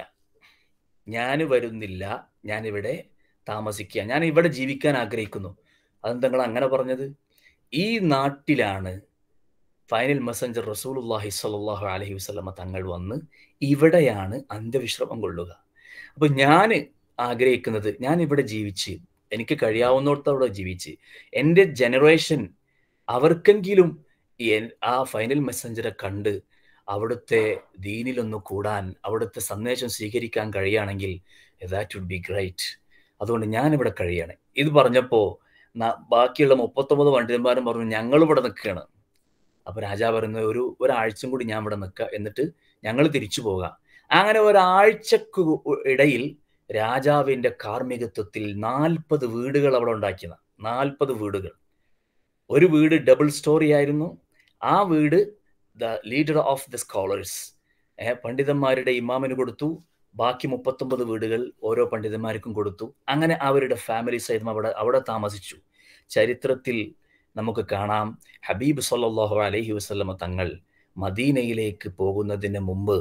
ഞാൻ വരുന്നില്ല ഞാൻ ഇവിടെ താമസിക്കുക ഞാൻ ഇവിടെ ജീവിക്കാൻ ആഗ്രഹിക്കുന്നു അതെന്താ നിങ്ങൾ അങ്ങനെ പറഞ്ഞത് ഈ നാട്ടിലാണ് ഫൈനൽ മെസ്സഞ്ചർ റസൂലുല്ലാഹി സ്വല്ലല്ലാഹു അലൈഹി വസല്ലമ തങ്ങൾ വന്ന് ഇവിടെയാണ് അന്ത്യവിശ്രമം കൊള്ളുക അപ്പൊ ഞാൻ ആഗ്രഹിക്കുന്നത് ഞാൻ ഇവിടെ ജീവിച്ച് എനിക്ക് കഴിയാവുന്നിടത്തോടെ ജീവിച്ച് എൻ്റെ ജനറേഷൻ അവർക്കെങ്കിലും എൻ- ആ ഫൈനൽ മെസ്സഞ്ചറെ കണ്ട് അവിടുത്തെ ദീനിലൊന്ന് കൂടാൻ അവിടുത്തെ സന്ദേശം സ്വീകരിക്കാൻ കഴിയുകയാണെങ്കിൽ ദാറ്റ് വുഡ് ബി ഗ്രേറ്റ് അതുകൊണ്ട് ഞാൻ ഇവിടെ കഴിയാണ് ഇത് പറഞ്ഞപ്പോൾ ബാക്കിയുള്ള മുപ്പത്തൊമ്പത് പണ്ഡിതന്മാരും പറഞ്ഞു ഞങ്ങൾ ഇവിടെ നിൽക്കുകയാണ് അപ്പൊ രാജാവ് പറയുന്നത് ഒരു ഒരാഴ്ചയും കൂടി ഞാൻ ഇവിടെ നിൽക്കുക എന്നിട്ട് ഞങ്ങൾ തിരിച്ചു പോകാം അങ്ങനെ ഒരാഴ്ചക്ക് ഇടയിൽ രാജാവിന്റെ കാർമ്മികത്വത്തിൽ നാൽപ്പത് വീടുകൾ അവിടെ ഉണ്ടാക്കിയത് നാൽപ്പത് വീടുകൾ ഒരു വീട് ഡബിൾ സ്റ്റോറി ആയിരുന്നു ആ വീട് the leader of the scholars പണ്ഡിതന്മാരുടെ ഇമാമിന് കൊടുത്തു ബാക്കി മുപ്പത്തൊമ്പത് വീടുകൾ ഓരോ പണ്ഡിതന്മാർക്കും കൊടുത്തു അങ്ങനെ അവരുടെ ഫാമിലി സഹിതം അവിടെ അവിടെ താമസിച്ചു ചരിത്രത്തിൽ നമുക്ക് കാണാം ഹബീബ് സല്ലല്ലാഹു അലൈഹി വസല്ലമ തങ്ങൾ മദീനയിലേക്ക് പോകുന്നതിന് മുമ്പ്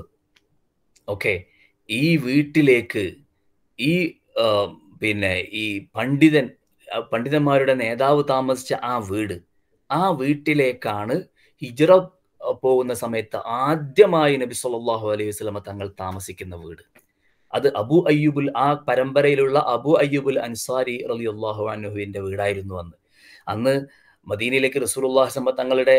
ഓക്കെ ഈ വീട്ടിലേക്ക് ഈ ആ, പിന്നെ ഈ പണ്ഡിതൻ ആ പണ്ഡിതന്മാരുടെ നേതാവ് താമസിച്ച ആ വീട് ആ വീട്ടിലേക്കാണ് ഹിജ്റ പോകുന്ന സമയത്ത് ആദ്യമായി നബി സല്ലല്ലാഹു അലൈഹി വസല്ലമ തങ്ങൾ താമസിക്കുന്ന വീട് അത് അബു അയ്യൂബുൽ ആ പരമ്പരയിലുള്ള അബു അയ്യൂബുൽ അൻസാരി റളിയല്ലാഹു അൻഹുവിന്റെ വീടായിരുന്നു അന്ന് അന്ന് മദീനയിലേക്ക് റസൂലുള്ളാഹി സ്വല്ലല്ലാഹു തങ്ങളുടെ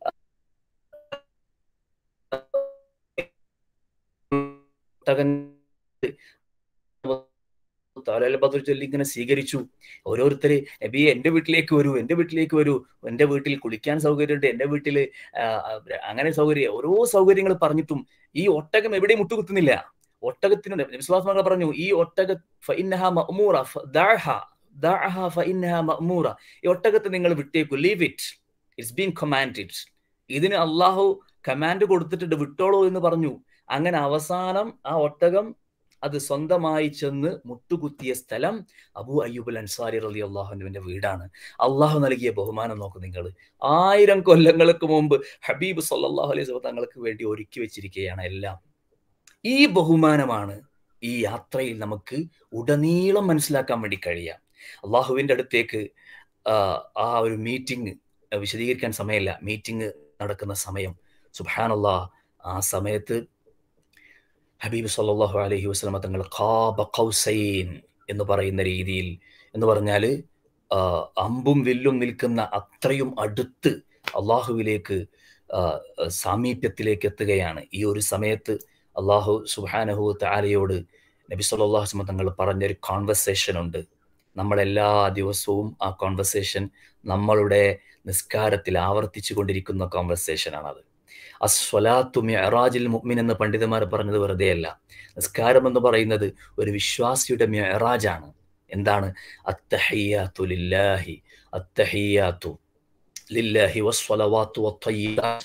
ബദർ ചൊല്ലി ഇങ്ങനെ സ്വീകരിച്ചു ഓരോരുത്തര് നബി എന്റെ വീട്ടിലേക്ക് വരൂ എന്റെ വീട്ടിലേക്ക് വരൂ എന്റെ വീട്ടിൽ കുളിക്കാൻ സൗകര്യമുണ്ട് എന്റെ വീട്ടിൽ അങ്ങനെ സൗകര്യം ഓരോ സൗകര്യങ്ങൾ പറഞ്ഞിട്ടും ഈ ഒട്ടകം എവിടെയും മുട്ടുകുത്തുന്നില്ല ഒട്ടകത്തിന് വിശ്വാസം പറഞ്ഞു ഈ ഒട്ടക ഫഇന്നഹ മഅ്മൂറ ഫദഅഹ ദഅഹ ഫഇന്നഹ മഅ്മൂറ ഈ ഒട്ടകത്തെ നിങ്ങൾ വിട്ടേക്കൂ leave it it's been commanded ഇതിന് അള്ളാഹു കമാൻഡ് കൊടുത്തിട്ടുണ്ട് വിട്ടോളൂ എന്ന് പറഞ്ഞു അങ്ങനെ അവസാനം ആ ഒട്ടകം അത് സ്വന്തമായി ചെന്ന് മുട്ടുകുത്തിയ സ്ഥലം അബു അയ്യൂബുൽ അൻസാരി റലി അള്ളാഹുവിന്റെ വീടാണ് അള്ളാഹു നൽകിയ ബഹുമാനം നോക്ക് നിങ്ങൾ ആയിരം കൊല്ലങ്ങൾക്ക് മുമ്പ് ഹബീബ് സല്ലാഹു അലൈഹി സ്വലം തങ്ങൾക്ക് വേണ്ടി ഒരുക്കി വെച്ചിരിക്കുകയാണ് എല്ലാം ഈ ബഹുമാനമാണ് ഈ യാത്രയിൽ നമുക്ക് ഉടനീളം മനസ്സിലാക്കാൻ വേണ്ടി കഴിയാം അള്ളാഹുവിൻ്റെ അടുത്തേക്ക് ആ ഒരു മീറ്റിംഗ് വിശദീകരിക്കാൻ സമയമില്ല മീറ്റിംഗ് നടക്കുന്ന സമയം സുബാനല്ലാ ആ സമയത്ത് ഹബീബ് സല്ലാഹു അലഹി വസ്ലമ തങ്ങൾ ഖാബ ഖൗസൈൻ എന്ന് പറയുന്ന രീതിയിൽ എന്ന് പറഞ്ഞാൽ അമ്പും വില്ലും നിൽക്കുന്ന അത്രയും അടുത്ത് അള്ളാഹുവിലേക്ക് സാമീപ്യത്തിലേക്ക് എത്തുകയാണ് ഈ ഒരു സമയത്ത് അള്ളാഹു സുബാനഹു താലയോട് നബി സല്ലാഹു വസ്ലമ തങ്ങൾ പറഞ്ഞൊരു കോൺവെർസേഷൻ ഉണ്ട് നമ്മളെല്ലാ ദിവസവും ആ കോൺവെർസേഷൻ നമ്മളുടെ നിസ്കാരത്തിൽ ആവർത്തിച്ചു കൊണ്ടിരിക്കുന്ന കോൺവെർസേഷനാണത് അസ്വലാത്തു മെഹറാജിൽ മുഅ്മിൻ എന്ന് പണ്ഡിതന്മാർ പറഞ്ഞത് വെറുതെയല്ല നിസ്കാരം എന്ന് പറയുന്നത് ഒരു വിശ്വാസിയുടെ മെഹറാജാണ് എന്താണ് അത്തഹയ്യാത്തു ലില്ലാഹി അത്തഹയ്യാത്തു ലില്ലാഹി വസ്വലവാത്തു വത്തയ്യാത്ത്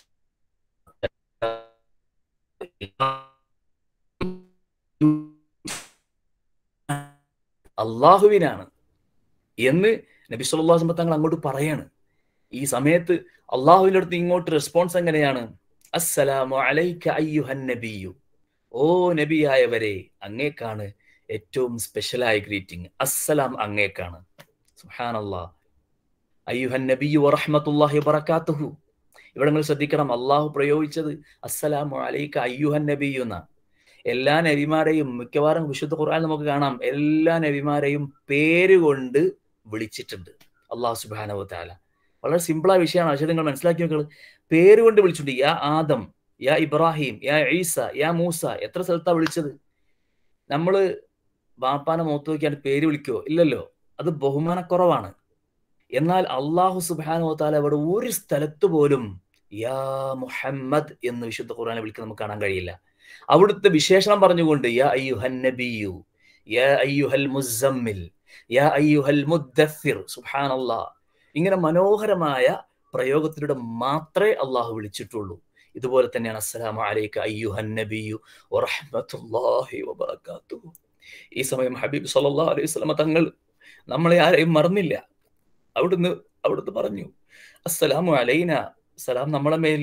അള്ളാഹുവിനാണ് എന്ന് നബി സല്ലാസ്മ തങ്ങൾ അങ്ങോട്ട് പറയാണ് ഈ സമയത്ത് അള്ളാഹുവിൻ്റെ അടുത്ത് ഇങ്ങോട്ട് റെസ്പോൺസ് എങ്ങനെയാണ് അസ്സലാമു അലൈക അയ്യുഹൻ നബിയു ഓ നബിയായവരെ അങ്ങേക്കാണ് ഏറ്റവും സ്പെഷ്യലായ ഗ്രീറ്റിംഗ് അസ്സലാം അങ്ങേക്കാണ് സുഹാനല്ലാ അയ്യുഹൻ നബിയു വറഹ്മത്തുള്ളാഹി വബറകാതുഹു ഇവിടെ നിങ്ങൾ ശ്രദ്ധിക്കണം അള്ളാഹു പ്രയോഗിച്ചത് അസ്സലാമു അലൈക അയ്യുഹൻ നബിയു എന്നാണ് എല്ലാ നബിമാരെയും മിക്കവാറും വിശുദ്ധ ഖുർആൻ നമുക്ക് കാണാം എല്ലാ നബിമാരെയും പേരുകൊണ്ട് വിളിച്ചിട്ടുണ്ട് അള്ളാഹു സുബാനവ താല വളരെ സിമ്പിളായ വിഷയമാണ് പക്ഷേ നിങ്ങൾ മനസ്സിലാക്കി നോക്കുക പേരുകൊണ്ട് വിളിച്ചിട്ടുണ്ട് യാ ആദം യാ ഇബ്രാഹിം യാ ഈസ യാ മൂസ എത്ര സ്ഥലത്താ വിളിച്ചത് നമ്മള് ബാപ്പാനെ മുഖത്ത് നോക്കിയാണ് പേര് വിളിക്കോ ഇല്ലല്ലോ അത് ബഹുമാനക്കുറവാണ് എന്നാൽ അള്ളാഹു സുബാനോ താല അവിടെ ഒരു സ്ഥലത്ത് പോലും യാ മുഹമ്മദ് എന്ന് വിശുദ്ധ ഖുർആനെ വിളിക്കാൻ നമുക്ക് കാണാൻ കഴിയില്ല അവിടുത്തെ വിശേഷണം പറഞ്ഞുകൊണ്ട് യാ അയ്യുഹൻ നബിയു യാ അയ്യുഹൽ മുസമ്മിൽ യാ അയ്യുഹൽ മുദ്ദഫിർ സുബ്ഹാനല്ലാ ഇങ്ങനെ മനോഹരമായ പ്രയോഗത്തിലൂടെ മാത്രമേ അള്ളാഹു വിളിച്ചിട്ടുള്ളൂ ഇതുപോലെ തന്നെയാണ് അസ്സലാമു അലൈക അയ്യുഹൻ നബിയു വറഹ്മത്തുള്ളാഹി വബറകാതുഹു ഈ സമയം ഹബീബ് സല്ലല്ലാഹു അലൈഹി വസല്ലമ തങ്ങൾ നമ്മളെ ആരെയും മറന്നില്ല അവിടുന്ന് അവിടുന്ന് പറഞ്ഞു അസ്സലാമു അലൈന സലാം നമ്മളെ മേൽ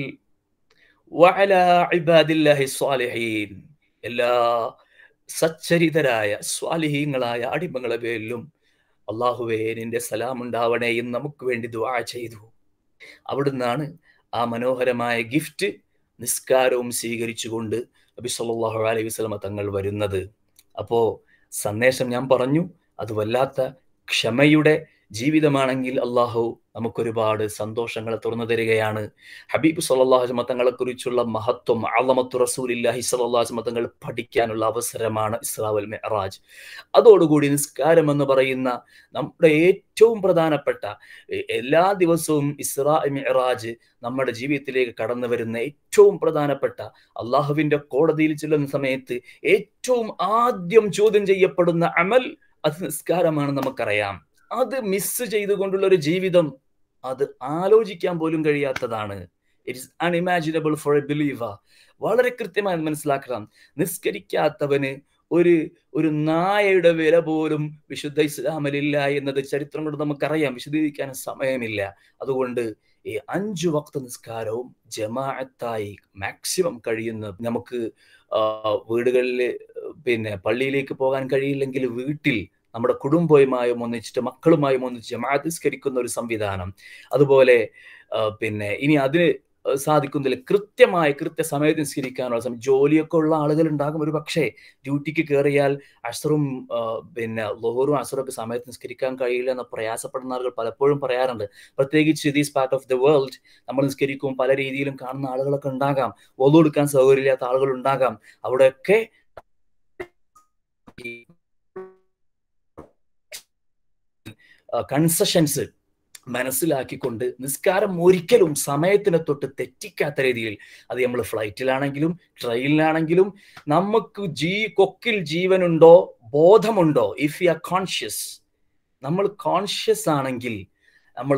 വഅല ഇബാദില്ലാഹി സ്വാലിഹീൻ എല്ലാ സച്ചരിതരായ സ്വാലിഹീങ്ങളായ അടിമകളെ പേരിലും അള്ളാഹുവേ നിന്റെ സലാം ഉണ്ടാവണേ എന്ന് നമുക്ക് വേണ്ടി ദുആ ചെയ്തു അവിടുന്നാണ് ആ മനോഹരമായ ഗിഫ്റ്റ് നിസ്കാരവും സ്വീകരിച്ചുകൊണ്ട് നബി സല്ലല്ലാഹു അലൈഹി വസല്ലമ തങ്ങൾ വരുന്നത് അപ്പോ സന്ദേശം ഞാൻ പറഞ്ഞു അത് വല്ലാത്ത ക്ഷമയുടെ ജീവിതമാണെങ്കിൽ അള്ളാഹു നമുക്കൊരുപാട് സന്തോഷങ്ങൾ തുറന്നു തരികയാണ് ഹബീബ് സല്ലാഹു മതങ്ങളെ കുറിച്ചുള്ള മഹത്വം അളമത്തു റസൂലില്ലാഹി സല്ലാഹു മതങ്ങൾ പഠിക്കാനുള്ള അവസരമാണ് ഇസ്രാവൽ മെഹറാജ് അതോടുകൂടി നിസ്കാരം എന്ന് പറയുന്ന നമ്മുടെ ഏറ്റവും പ്രധാനപ്പെട്ട എല്ലാ ദിവസവും ഇസ്രാ മെഹറാജ് നമ്മുടെ ജീവിതത്തിലേക്ക് കടന്നു വരുന്ന ഏറ്റവും പ്രധാനപ്പെട്ട അള്ളാഹുവിന്റെ കോടതിയിൽ ചെല്ലുന്ന സമയത്ത് ഏറ്റവും ആദ്യം ചോദ്യം ചെയ്യപ്പെടുന്ന അമൽ അത് നിസ്കാരമാണ് നമുക്കറിയാം അത് മിസ് ചെയ്തുകൊണ്ടുള്ള ഒരു ജീവിതം അത് ആലോചിക്കാൻ പോലും കഴിയാത്തതാണ് it is unimaginable for a believer വളരെ കൃത്യമായി മനസ്സിലാക്കണം നിസ്കരിക്കാത്തവന് ഒരു ഒരു നായയുടെ വില പോലും വിശുദ്ധ ഇസ്ലാമിലില്ല എന്നത് ചരിത്രം കൊണ്ട് നമുക്കറിയാം വിശദീകരിക്കാൻ സമയമില്ല അതുകൊണ്ട് ഈ അഞ്ചു വക്ത നിസ്കാരവും ജമാഅത്തായി മാക്സിമം കഴിയുന്ന നമുക്ക് വീടുകളിൽ പിന്നെ പള്ളിയിലേക്ക് പോകാൻ കഴിയില്ലെങ്കിൽ വീട്ടിൽ നമ്മുടെ കുടുംബവുമായും ഒന്നിച്ചിട്ട് മക്കളുമായും ഒന്നിച്ച് ജമാഅത്ത് നിസ്കരിക്കുന്ന ഒരു സംവിധാനം അതുപോലെ പിന്നെ ഇനി അതിന് സാധിക്കുന്നില്ല കൃത്യമായി കൃത്യസമയത്ത് നിസ്കരിക്കാനുള്ള സമയം ജോലിയൊക്കെ ഉള്ള ആളുകൾ ഉണ്ടാകും ഒരു പക്ഷേ ഡ്യൂട്ടിക്ക് കയറിയാൽ അസറും പിന്നെ ലോഹറും അസറും സമയത്ത് നിസ്കരിക്കാൻ കഴിയില്ല എന്ന് പ്രയാസപ്പെടുന്ന ആളുകൾ പലപ്പോഴും പറയാറുണ്ട് പ്രത്യേകിച്ച് these part of the world നമ്മൾ നിസ്കരിക്കും പല രീതിയിലും കാണുന്ന ആളുകളൊക്കെ ഉണ്ടാകാം ഒതു കൊടുക്കാൻ സൗകര്യമില്ലാത്ത ആളുകൾ ഉണ്ടാകാം അവിടെയൊക്കെ കൺസെഷൻസ് മനസ്സിലാക്കിക്കൊണ്ട് നിസ്കാരം ഒരിക്കലും സമയത്തിനെ തൊട്ട് തെറ്റിക്കാത്ത രീതിയിൽ അത് നമ്മൾ ഫ്ലൈറ്റിലാണെങ്കിലും ട്രെയിനിലാണെങ്കിലും നമുക്ക് ജീ കൊക്കിൽ ജീവനുണ്ടോ ബോധമുണ്ടോ ഇഫ് യു ആർ കോൺഷ്യസ് നമ്മൾ കോൺഷ്യസ് ആണെങ്കിൽ നമ്മൾ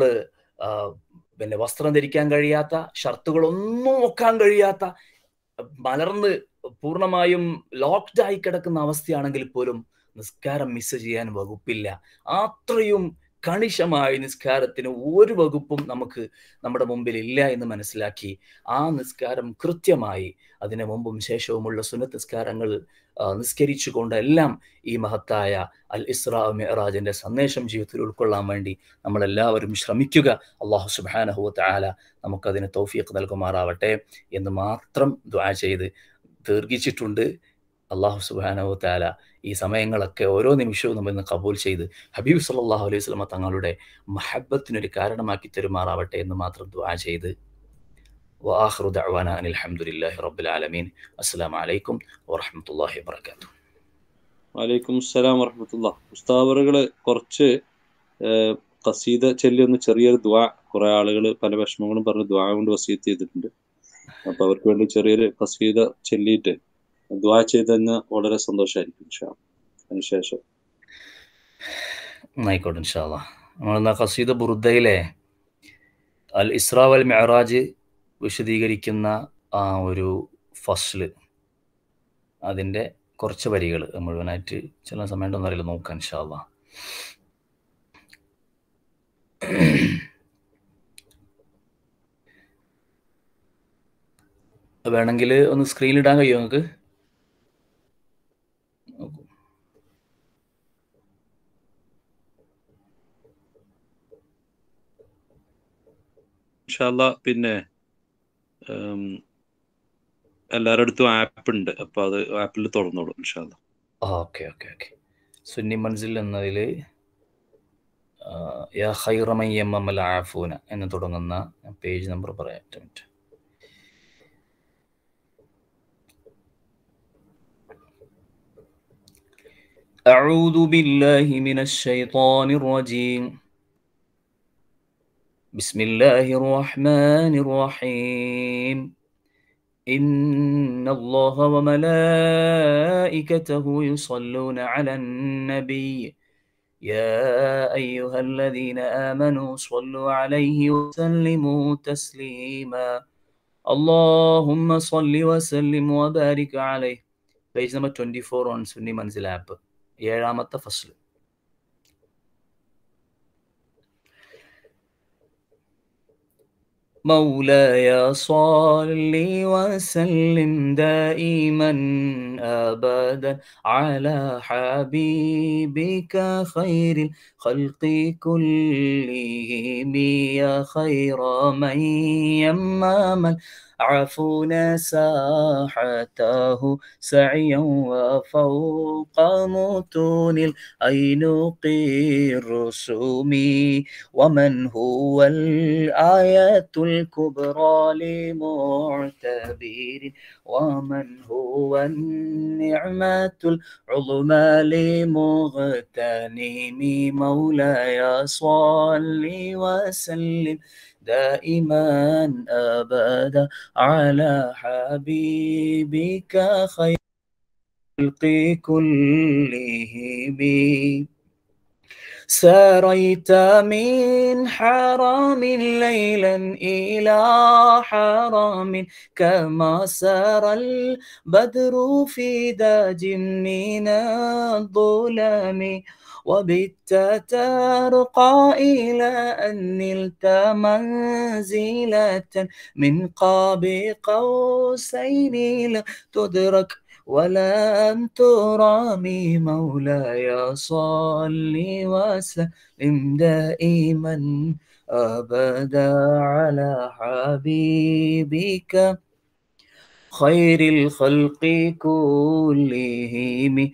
പിന്നെ വസ്ത്രം ധരിക്കാൻ കഴിയാത്ത ഷർട്ടുകളൊന്നും ഒക്കാൻ കഴിയാത്ത മലർന്ന് പൂർണ്ണമായും ലോക്ക്ഡ് ആയി കിടക്കുന്ന അവസ്ഥയാണെങ്കിൽ പോലും നിസ്കാരം മിസ് ചെയ്യാൻ വകുപ്പില്ല അത്രയും കണിശമായി നിസ്കാരത്തിന് ഒരു വകുപ്പും നമുക്ക് നമ്മുടെ മുമ്പിൽ ഇല്ല എന്ന് മനസ്സിലാക്കി ആ നിസ്കാരം കൃത്യമായി അതിന് മുമ്പും ശേഷവുമുള്ള സുന്നത്ത് നിസ്കാരങ്ങൾ നിസ്കരിച്ചുകൊണ്ടെല്ലാം ഈ മഹത്തായ അൽ ഇസ്രാ മെഹറാജിന്റെ സന്ദേശം ജീവിതത്തിൽ ഉൾക്കൊള്ളാൻ വേണ്ടി നമ്മളെല്ലാവരും ശ്രമിക്കുക അള്ളാഹു സുബാനഹുവത്ത് ആല നമുക്കതിന് തൗഫീഖ് നൽകുമാറാവട്ടെ എന്ന് മാത്രം ദ്വാ ചെയ്ത് ദീർഘിച്ചിട്ടുണ്ട് അള്ളാഹു സുബാനഹു താല ഈ സമയങ്ങളൊക്കെ ഓരോ നിമിഷവും നമ്മൾ ഇന്ന് കബൂൽ ചെയ്ത് ഹബീബ് സല്ലാഹു അലൈഹി സ്വലമ തങ്ങളുടെ മഹബത്തിനൊരു കാരണമാക്കി തരുമാറാവട്ടെ എന്ന് മാത്രം ദ്വാ ചെയ്ത് وآخر دعوانا أن الحمد لله رب العالمين السلام عليكم ورحمة الله وبركاته വലൈക്കും അസ്സലാം വറഹമത്തുള്ള ഉസ്താവറുകള് കുറച്ച് കസീദ ചൊല്ലി ഒന്ന് ചെറിയൊരു ദ്വാ കുറെ ആളുകൾ പല വിഷമങ്ങളും പറഞ്ഞ് ദ്വാ കൊണ്ട് വസീത്ത് ചെയ്തിട്ടുണ്ട് അപ്പൊ അവർക്ക് വേണ്ടി ചെറിയൊരു കസീദ ചൊല്ലിയിട്ട് ദ്വാ ചെയ്ത് തന്നെ വളരെ സന്തോഷമായിരിക്കും ഷാ അതിനുശേഷം ആയിക്കോട്ടെ ഇൻഷാല്ല നമ്മളെന്നാ കസീദ ബുറുദയിലെ അൽ ഇസ്രാ വൽ മെഹറാജ് വിശദീകരിക്കുന്ന ആ ഒരു ഫസ്ല് അതിൻ്റെ കുറച്ച് വരികൾ മുഴുവനായിട്ട് ചില സമയത്തൊന്നും അറിയില്ല നോക്കാം ഇൻഷാല്ല വേണമെങ്കിൽ ഒന്ന് സ്ക്രീനിൽ ഇടാൻ കഴിയുമോ നിങ്ങൾക്ക് ഇൻഷാല്ല പിന്നെ എല്ലാവരുടെ അടുത്തും ആപ്പ് ഉണ്ട് അപ്പൊ അത് ആപ്പിൽ തുറന്നോളൂ ഇൻഷാല്ല okay okay okay Sunni Manzil എന്നതിൽ യാ ഖൈറമയ്യമ്മൽ ആഫൂന എന്ന് തുടങ്ങുന്ന പേജ് നമ്പർ പറയാം ഒറ്റ minute أعوذ بالله من الشيطان الرجيم بسم الله الرحمن الرحيم إن الله وملائكته يصلون على النبي يا أيها الذين آمنوا صلوا عليه وسلموا تسليما اللهم صل وسلم وبارك عليه page number twenty four on Sunni Manzil app ഏഴാമത്തെ ഫസ്ൽ مولاي صل وسلم دائما ابدا على حبيبك خير الخلق كلهم يا خير من يمام عفونا ساحته سعيا وفوق متون الأينق الرسوم ومن هو الآية الكبرى لمعتبر ومن هو النعمة العظمى لمغتنم مولاي صل وسلم دائما أبدا على حبيبك خير الخلق كلهم ساريت من حرام ليلا إلى حرام كما سار البدر في داج من الظلام وبت ترقى إلى أن نلت منزلة من قاب قوسين لا تدرك ولم ترامي مولاي صل وسلم دائما أبدا على حبيبك خير الخلق كلهم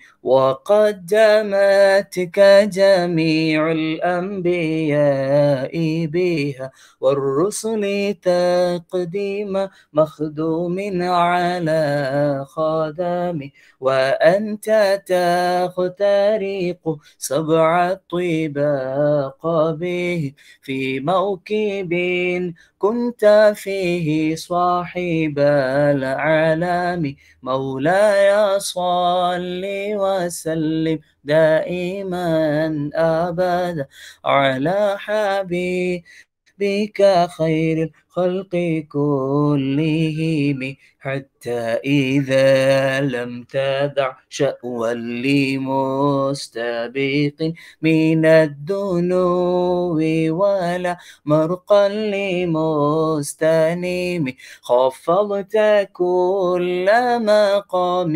وقدمتك جميع الأنبياء بها والرسل تقديم مخدوم على خدم وأنت تخترق سبع طباق به في موكب كنت فيه صاحب العالم مولاي صل وسلم دائما ابدا على حبيبك بك خير الخلق كلهم حتى إذا لم تدع شأوا لمستبق من الدنو ولا مرقا لمستنيم خفضت كل مقام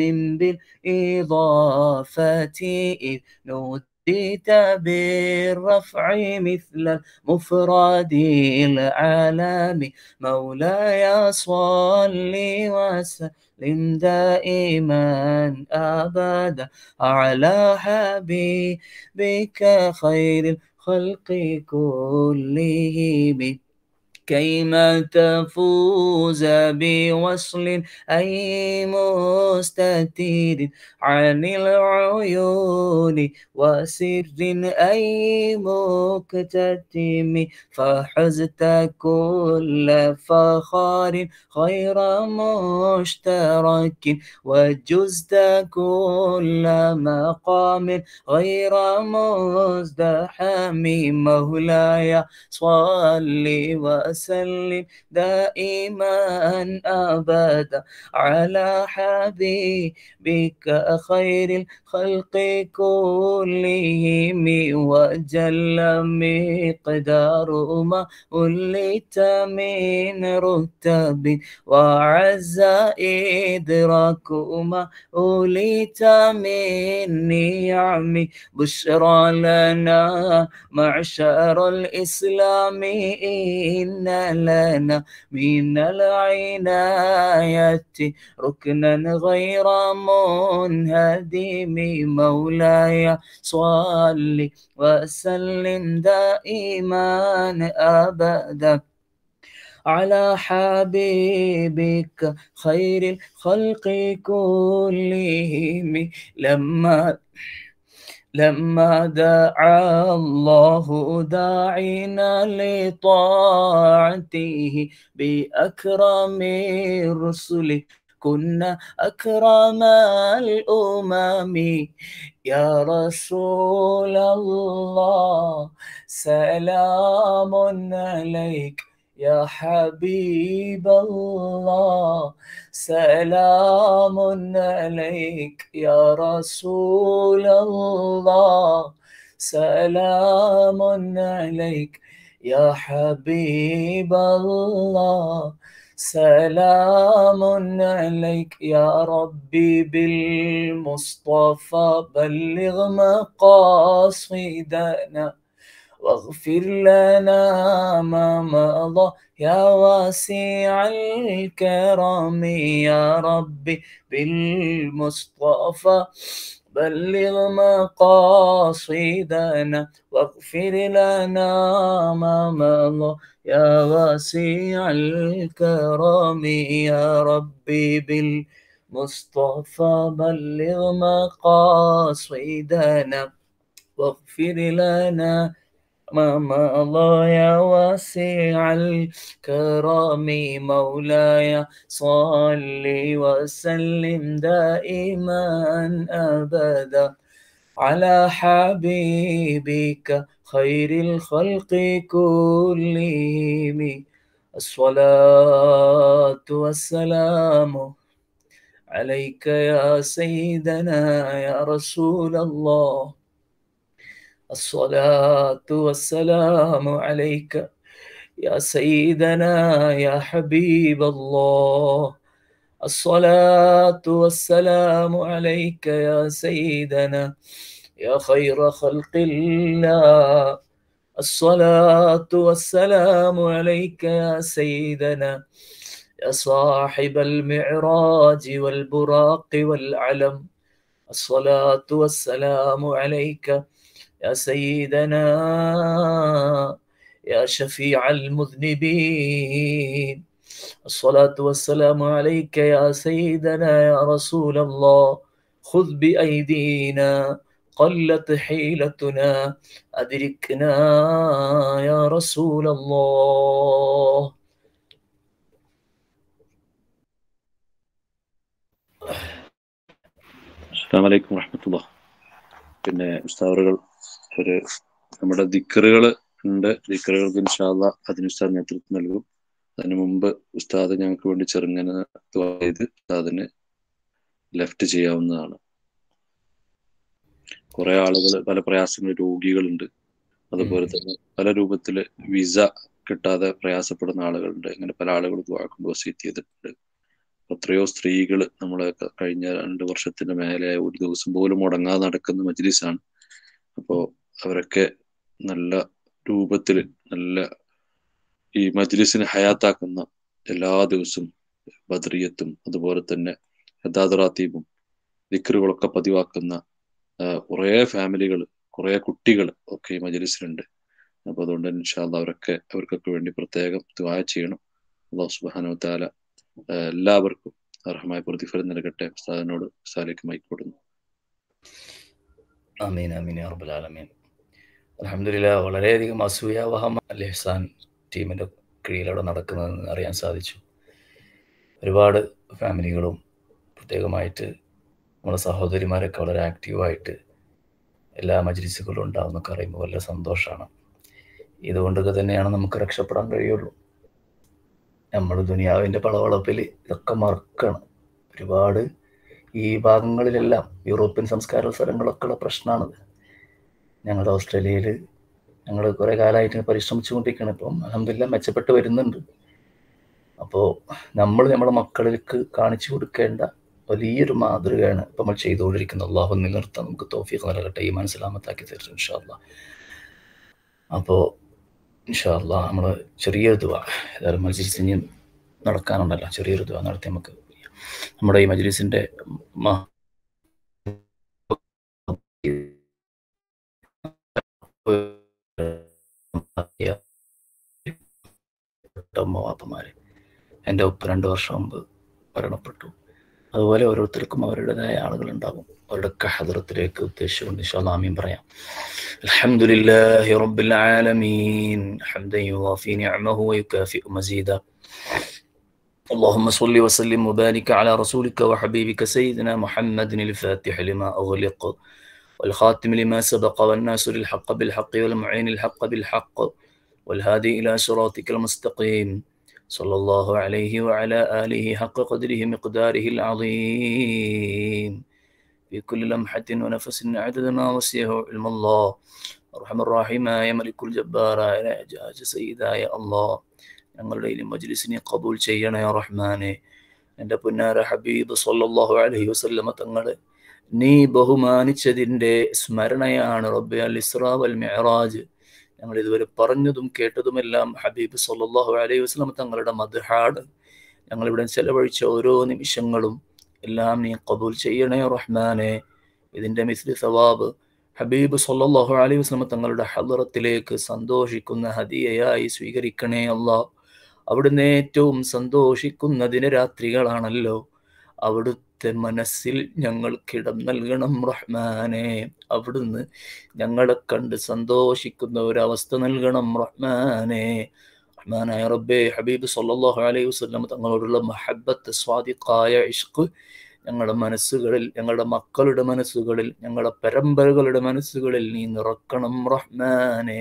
بالإضافة إذ نوديت بالرفع مثل المفرد العالم مولاي صل وسلم دائما أبدا على حبيبك خير الخلق كلهم كيما تفوز بوصل أي مستتير عن العيون وسر أي مكتتم فحزت كل فخار خير مشترك وجزت كل مقام غير مزدحم مولاي صل وسلم دائما أبدا على حبيبك خير الخلق كلهم وجل مقدار ما وليت من رتب وعز إدراك ما وليت من نعم بشرى لنا معشر الإسلام إن لنا من العناية ركنا غير منهدم مولاي صل وسلم دائما أبدا على حبيبك خير الخلق كلهم لما لما دعا الله داعينا لطاعته بأكرم الرسل كنا أكرم الأمم يا رسول الله سلام عليك يا حبيب الله سلام عليك يا رسول الله سلام عليك يا حبيب الله سلام عليك يا ربي بالمصطفى بلغ مقاصدنا واغفر لنا ما مضى يا واسع الكرم يا ربي بالمصطفى بلغ مقاصدنا واغفر لنا ما مضى يا واسع الكرم يا ربي بالمصطفى بلغ مقاصدنا واغفر لنا ما مضى يا واسع الكرم مولاي صل وسلم دائما أبدا على حبيبك خير الخلق كلهم الصلاة والسلام عليك يا سيدنا يا رسول الله الصلاة والسلام عليك يا سيدنا يا حبيب الله الصلاة والسلام عليك يا سيدنا يا خير خلق الله الصلاة والسلام عليك يا سيدنا يا صاحب المعراج والبراق والعلم الصلاة والسلام عليك يا سيدنا يا شفيع المذنبين الصلاة والسلام عليك يا سيدنا يا رسول الله خذ بأيدينا قلت حيلتنا أدركنا يا رسول الله അസ്സാം വലൈക്കും വറഹമത്തുള്ള പിന്നെ ഉസ്താവറുകൾ ഒരു നമ്മുടെ ദിക്കറുകൾ ഉണ്ട് ദിക്കറുകൾക്ക് ഇൻഷാല്ല അതിന് ഉസ്താദ് നേതൃത്വം നൽകും അതിനു മുമ്പ് ഉസ്താദ് ഞങ്ങൾക്ക് വേണ്ടി ചെറുങ്ങനെ ദുആ ചെയ്ത് ഉസ്താദിന് ലെഫ്റ്റ് ചെയ്യാവുന്നതാണ് കുറെ ആളുകൾ പല പ്രയാസങ്ങൾ രോഗികളുണ്ട് അതുപോലെ തന്നെ പല രൂപത്തില് വിസ കിട്ടാതെ പ്രയാസപ്പെടുന്ന ആളുകളുണ്ട് ഇങ്ങനെ പല ആളുകൾ കൊണ്ട് വസീറ്റ് ചെയ്തിട്ടുണ്ട് എത്രയോ സ്ത്രീകൾ നമ്മളെ ക- കഴിഞ്ഞ രണ്ട് വർഷത്തിന് മേലെ ഒരു ദിവസം പോലും മുടങ്ങാതെ നടക്കുന്ന മജ്ലിസാണ് അപ്പോ അവരൊക്കെ നല്ല രൂപത്തിൽ നല്ല ഈ മജ്ലിസിനെ ഹയാത്താക്കുന്ന എല്ലാ ദിവസവും ബദ്രിയത്തും അതുപോലെ തന്നെ യഥാദറാത്തീബും ദിക്കറുകളൊക്കെ പതിവാക്കുന്ന കുറേ ഫാമിലികൾ കുറേ കുട്ടികൾ ഒക്കെ ഈ മജ്ലിസിലുണ്ട് അപ്പൊ അതുകൊണ്ട് ഇൻഷാല്ല അവരൊക്കെ അവർക്കൊക്കെ വേണ്ടി പ്രത്യേകം ദുആ ചെയ്യണം അള്ളാഹു സുബ്ഹാനഹു വതആല ആ, എല്ലാവർക്കും അർഹമായ പ്രതിഫലം നൽകട്ടെ ഉസ്താദിനോട് ഉസ്താദിലേക്ക് മൈക്ക് കൊടുക്കുന്നു ആമീൻ ആമീൻ യാ റബ്ബൽ ആലമീൻ അൽഹംദുലില്ലാ വളരെയധികം അസൂയാവഹം അൽ ഇഹ്സാൻ ടീമിൻ്റെ കീഴിലൂടെ നടക്കുന്നതെന്ന് അറിയാൻ സാധിച്ചു ഒരുപാട് ഫാമിലികളും പ്രത്യേകമായിട്ട് നമ്മുടെ സഹോദരിമാരൊക്കെ വളരെ ആക്റ്റീവായിട്ട് എല്ലാ മജ്ലിസുകളും ഉണ്ടാവുന്നൊക്കെ അറിയുമ്പോൾ വലിയ സന്തോഷമാണ് ഇതുകൊണ്ടൊക്കെ തന്നെയാണ് നമുക്ക് രക്ഷപ്പെടാൻ കഴിയുള്ളൂ നമ്മൾ ദുനിയാവിൻ്റെ പളവളപ്പിൽ ഇതൊക്കെ മറക്കണം ഒരുപാട് ഈ ഭാഗങ്ങളിലെല്ലാം യൂറോപ്യൻ സംസ്കാര സ്ഥലങ്ങളൊക്കെ ഉള്ള പ്രശ്നമാണത് ഞങ്ങളുടെ ഓസ്ട്രേലിയയിൽ ഞങ്ങൾ കുറേ കാലമായിട്ട് പരിശ്രമിച്ചുകൊണ്ടിരിക്കുകയാണ് ഇപ്പം അലഹമില്ല മെച്ചപ്പെട്ട് വരുന്നുണ്ട് അപ്പോൾ നമ്മൾ നമ്മുടെ മക്കൾക്ക് കാണിച്ചു കൊടുക്കേണ്ട വലിയൊരു മാതൃകയാണ് ഇപ്പം നമ്മൾ ചെയ്തുകൊണ്ടിരിക്കുന്നത് അള്ളാഹു നിലനിർത്താൻ നമുക്ക് തോഫീഖ് നൽകട്ടെ ഈ മനസ്സിലാമത്താക്കി തീർച്ചു ഇൻഷാല്ല അപ്പോൾ ഇൻഷാല്ല നമ്മൾ ചെറിയൊരു ദുവ ഏതായാലും മജ്ലിസ് ഇനി നടക്കാനുണ്ടല്ലോ ചെറിയൊരു ദുവ നടത്തി നമുക്ക് നമ്മുടെ ഈ മജ്ലിസിൻ്റെ വാപ്പമാര് എൻ്റെ ഒപ്പ് രണ്ട് വർഷം മുമ്പ് മരണപ്പെട്ടു അതുപോലെ ഓരോരുത്തർക്കും അവരുടേതായ ആളുകളുണ്ടാകും അവരുടെയൊക്കെ ഹദറത്തിലേക്ക് ഉദ്ദേശിച്ചുകൊണ്ട് ഇൻഷാല്ലാമീൻ പറയാം അൽഹംദുലില്ലാഹി റബ്ബിൽ ആലമീൻ ഹംദൻ യുവാഫി നിഅമഹു വയുകാഫിഉ മസീദാ اللهم صل وسلم وبارك على رسولك وحبيبك سيدنا محمد الفاتح لما أغلق والخاتم لما سبق والناصر الحق بالحق والمعين الحق بالحق والهادي إلى صراطك المستقيم صلى الله عليه وعلى آله حق قدره مقداره العظيم في كل لمحة ونفس عدد ما وسعه علم الله أرحم الراحمين يا ملك الجبار يا إعجاز سيدا يا الله ഞങ്ങളുടെ ഈ മജ്ലിസിനെ കബൂൽ ചെയ്യണേ റഹ്മാനെ എൻ്റെ പുന്നാര ഹബീബ് സല്ലല്ലാഹു അലൈഹി വസല്ലമ തങ്ങളെ നീ ബഹുമാനിച്ചതിൻ്റെ സ്മരണയാണ് റബ്ബെ അൽ ഇസ്രാ വൽ മിഅറാജ് ഞങ്ങൾ ഇതുവരെ പറഞ്ഞതും കേട്ടതുമെല്ലാം ഹബീബ് സല്ലല്ലാഹു അലൈഹി വസല്ലമ തങ്ങളുടെ മദ്ഹാണ് ഞങ്ങളിവിടെ ചെലവഴിച്ച ഓരോ നിമിഷങ്ങളും എല്ലാം നീ കബൂൽ ചെയ്യണേ റഹ്മാനെ ഇതിൻ്റെ മിസ്ലി സവാബ് ഹബീബ് സല്ലല്ലാഹു അലൈഹി വസല്ലമ തങ്ങളുടെ ഹദറത്തിലേക്ക് സന്തോഷിക്കുന്ന ഹദിയയായി സ്വീകരിക്കണേ അല്ലാ അവിടുന്ന് ഏറ്റവും സന്തോഷിക്കുന്നതിന് രാത്രികളാണല്ലോ അവിടുത്തെ മനസ്സിൽ ഞങ്ങൾക്കിടം നൽകണം റഹ്മാനെ അവിടുന്ന് ഞങ്ങളെ കണ്ട് സന്തോഷിക്കുന്ന ഒരവസ്ഥ നൽകണം റഹ്മാനെ റഹ്മാനായ റബ്ബേ ഹബീബ് സല്ലല്ലാഹു അലൈഹി വസല്ലം തങ്ങളോടുള്ള മഹബത്ത് സ്വാദിഖായ ഇഷ്ക് ഞങ്ങളുടെ മനസ്സുകളിൽ ഞങ്ങളുടെ മക്കളുടെ മനസ്സുകളിൽ ഞങ്ങളുടെ പരമ്പരകളുടെ മനസ്സുകളിൽ നീ നിറക്കണം റഹ്മാനെ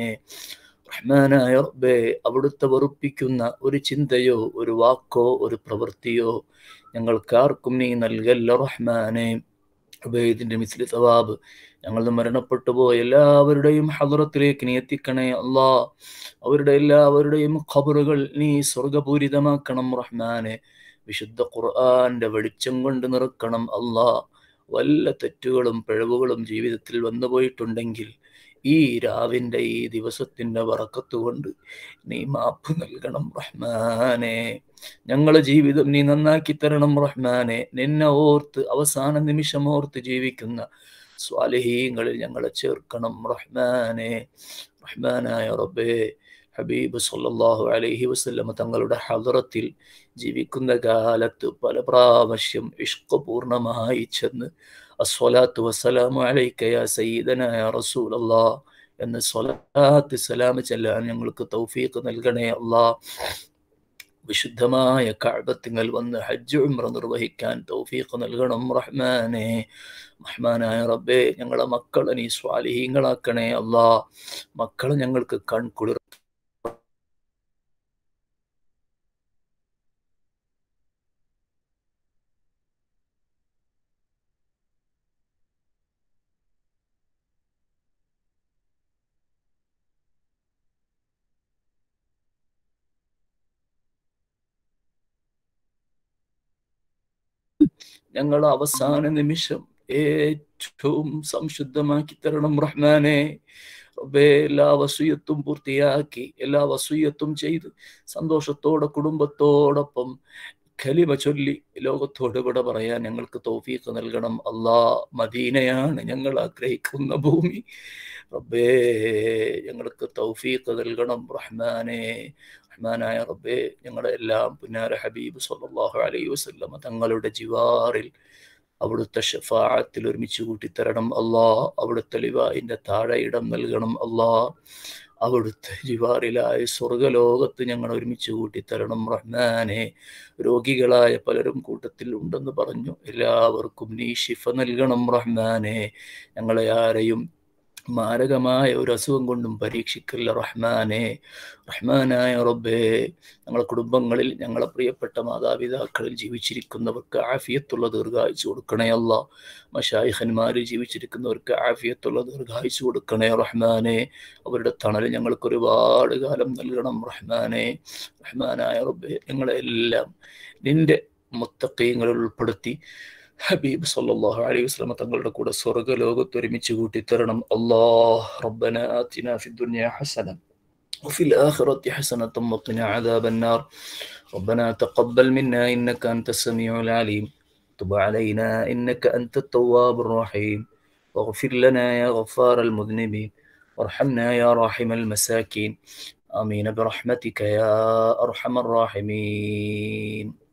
റഹ്മാനായ റബ്ബേ അവിടുത്തെ വെറുപ്പിക്കുന്ന ഒരു ചിന്തയോ ഒരു വാക്കോ ഒരു പ്രവൃത്തിയോ ഞങ്ങൾക്കാർക്കും നീ നൽകല്ല റഹ്മാനെ ഉബൈദിന്റെ മിസ്ലി സവാബ് ഞങ്ങൾ മരണപ്പെട്ടു പോയ എല്ലാവരുടെയും ഹദറത്തിലേക്ക് നീ എത്തിക്കണേ അല്ലാ അവരുടെ എല്ലാവരുടെയും ഖബറുകൾ നീ സ്വർഗപൂരിതമാക്കണം റഹ്മാനെ വിശുദ്ധ ഖുർആന്റെ വെളിച്ചം കൊണ്ട് നിറക്കണം അല്ലാ വല്ല തെറ്റുകളും പിഴവുകളും ജീവിതത്തിൽ വന്നു പോയിട്ടുണ്ടെങ്കിൽ ഈ രാവിൻ്റെ ഈ ദിവസത്തിൻ്റെ വറക്കത്ത് കൊണ്ട് നീ മാപ്പ് നൽകണം റഹ്മാനെ ഞങ്ങളെ ജീവിതം നീ നന്നാക്കി തരണം റഹ്മാനെ നിന്നെ ഓർത്ത് അവസാന നിമിഷം ഓർത്ത് ജീവിക്കുന്ന സ്വാലഹീങ്ങളിൽ ഞങ്ങളെ ചേർക്കണം റഹ്മാനെ റഹ്മാനായ റബ്ബേ ഹബീബ് സല്ലല്ലാഹു അലൈഹി വസല്ലമ തങ്ങളുടെ ഹദറത്തിൽ ജീവിക്കുന്ന കാലത്ത് പല പ്രാവശ്യം ഇഷ്ക പൂർണ്ണമായി ചെന്ന് അസ്വലാത്തു വസ്സലാമു അലൈക യാ സയ്യിദന യാ റസൂലല്ലാ എന്ന് സ്വലാത്ത് സലാം ചെല്ലാൻ ഞങ്ങൾക്ക് തൗഫീഖ് നൽകണേ അല്ലാ വിശുദ്ധമായ കഅബത്തിങ്കൽ വന്ന് ഹജ്ജ് ഉംറ നിർവഹിക്കാൻ തൗഫീഖ് നൽകണം റഹ്മാനെ റഹ്മാനായ റബ്ബേ ഞങ്ങളെ മക്കളെ നീ സ്വാലിഹീങ്ങളാക്കണേ അല്ലാ മക്കളെ ഞങ്ങൾക്ക് കൺകുളിർ ഞങ്ങൾ അവസാന നിമിഷം ഏറ്റവും സംശുദ്ധമാക്കി തരണം റഹ്മാനെ റബ്ബേ എല്ലാ വസൂയത്തും പൂർത്തിയാക്കി എല്ലാ വസൂയത്തും ചെയ്ത് സന്തോഷത്തോടെ കുടുംബത്തോടൊപ്പം കലിമ ചൊല്ലി ലോകത്തോട് വിട പറയാൻ ഞങ്ങൾക്ക് തൗഫീഖ് നൽകണം അല്ലാ മദീനയാണ് ഞങ്ങൾ ആഗ്രഹിക്കുന്ന ഭൂമി റബ്ബേ ഞങ്ങൾക്ക് തൗഫീഖ് നൽകണം റഹ്മാനെ റഹ്മാനായ റബ്ബേ ഞങ്ങളുടെ എല്ലാം പുന്നാര ഹബീബ് സല്ലല്ലാഹു അലൈഹി വസല്ലമ തങ്ങളുടെ ജിവാറിൽ അവിടുത്തെ ഷഫാഅത്തിൽ ഒരുമിച്ച് കൂട്ടിത്തരണം അല്ലാ അവിടുത്തെ ലിവായിന്റെ താഴെ ഇടം നൽകണം അല്ലാ അവിടുത്തെ ജിവാറിലായ സ്വർഗലോകത്ത് ഞങ്ങൾ ഒരുമിച്ച് കൂട്ടിത്തരണം റഹ്മാനെ രോഗികളായ പലരും കൂട്ടത്തിൽ ഉണ്ടെന്ന് പറഞ്ഞു എല്ലാവർക്കും നീ ഷിഫ നൽകണം റഹ്മാനെ ഞങ്ങളെ ആരെയും മാരകമായ ഒരു അസുഖം കൊണ്ടും പരീക്ഷിക്കല്ല റഹ്മാനെ റഹ്മാനായ റബ്ബേ ഞങ്ങളെ കുടുംബങ്ങളിൽ ഞങ്ങളെ പ്രിയപ്പെട്ട മാതാപിതാക്കളിൽ ജീവിച്ചിരിക്കുന്നവർക്ക് ആഫിയത്തുള്ള ദീർഘായുസ് കൊടുക്കണേ അല്ല മഷായിഹന്മാരിൽ ജീവിച്ചിരിക്കുന്നവർക്ക് ആഫിയത്തുള്ള ദീർഘായുസ് കൊടുക്കണേ റഹ്മാനെ അവരുടെ തണൽ ഞങ്ങൾക്ക് ഒരുപാട് കാലം നൽകണം റഹ്മാനെ റഹ്മാനായ റബ്ബേ ഞങ്ങളെല്ലാം നിന്റെ മുത്തക്കീങ്ങളിൽ ഉൾപ്പെടുത്തി ഹബീബ് സല്ലല്ലാഹു അലൈഹി വസല്ലം തങ്ങളുടെ കൂടെ സ്വർഗ്ഗലോകത്ത് ഒരുമിച്ച് കൂട്ടിത്തരണം അല്ലാഹ് റബ്ബന ആതിന ഫിദ് ദുനിയ ഹസന وفي الآخرة حسنة وقنا عذاب النار ربنا تقبل منا إنك أنت السميع العليم تب علينا إنك أنت التواب الرحيم واغفر لنا يا غفار المذنبين وارحمنا يا راحم المساكين آمين برحمتك يا أرحم الراحمين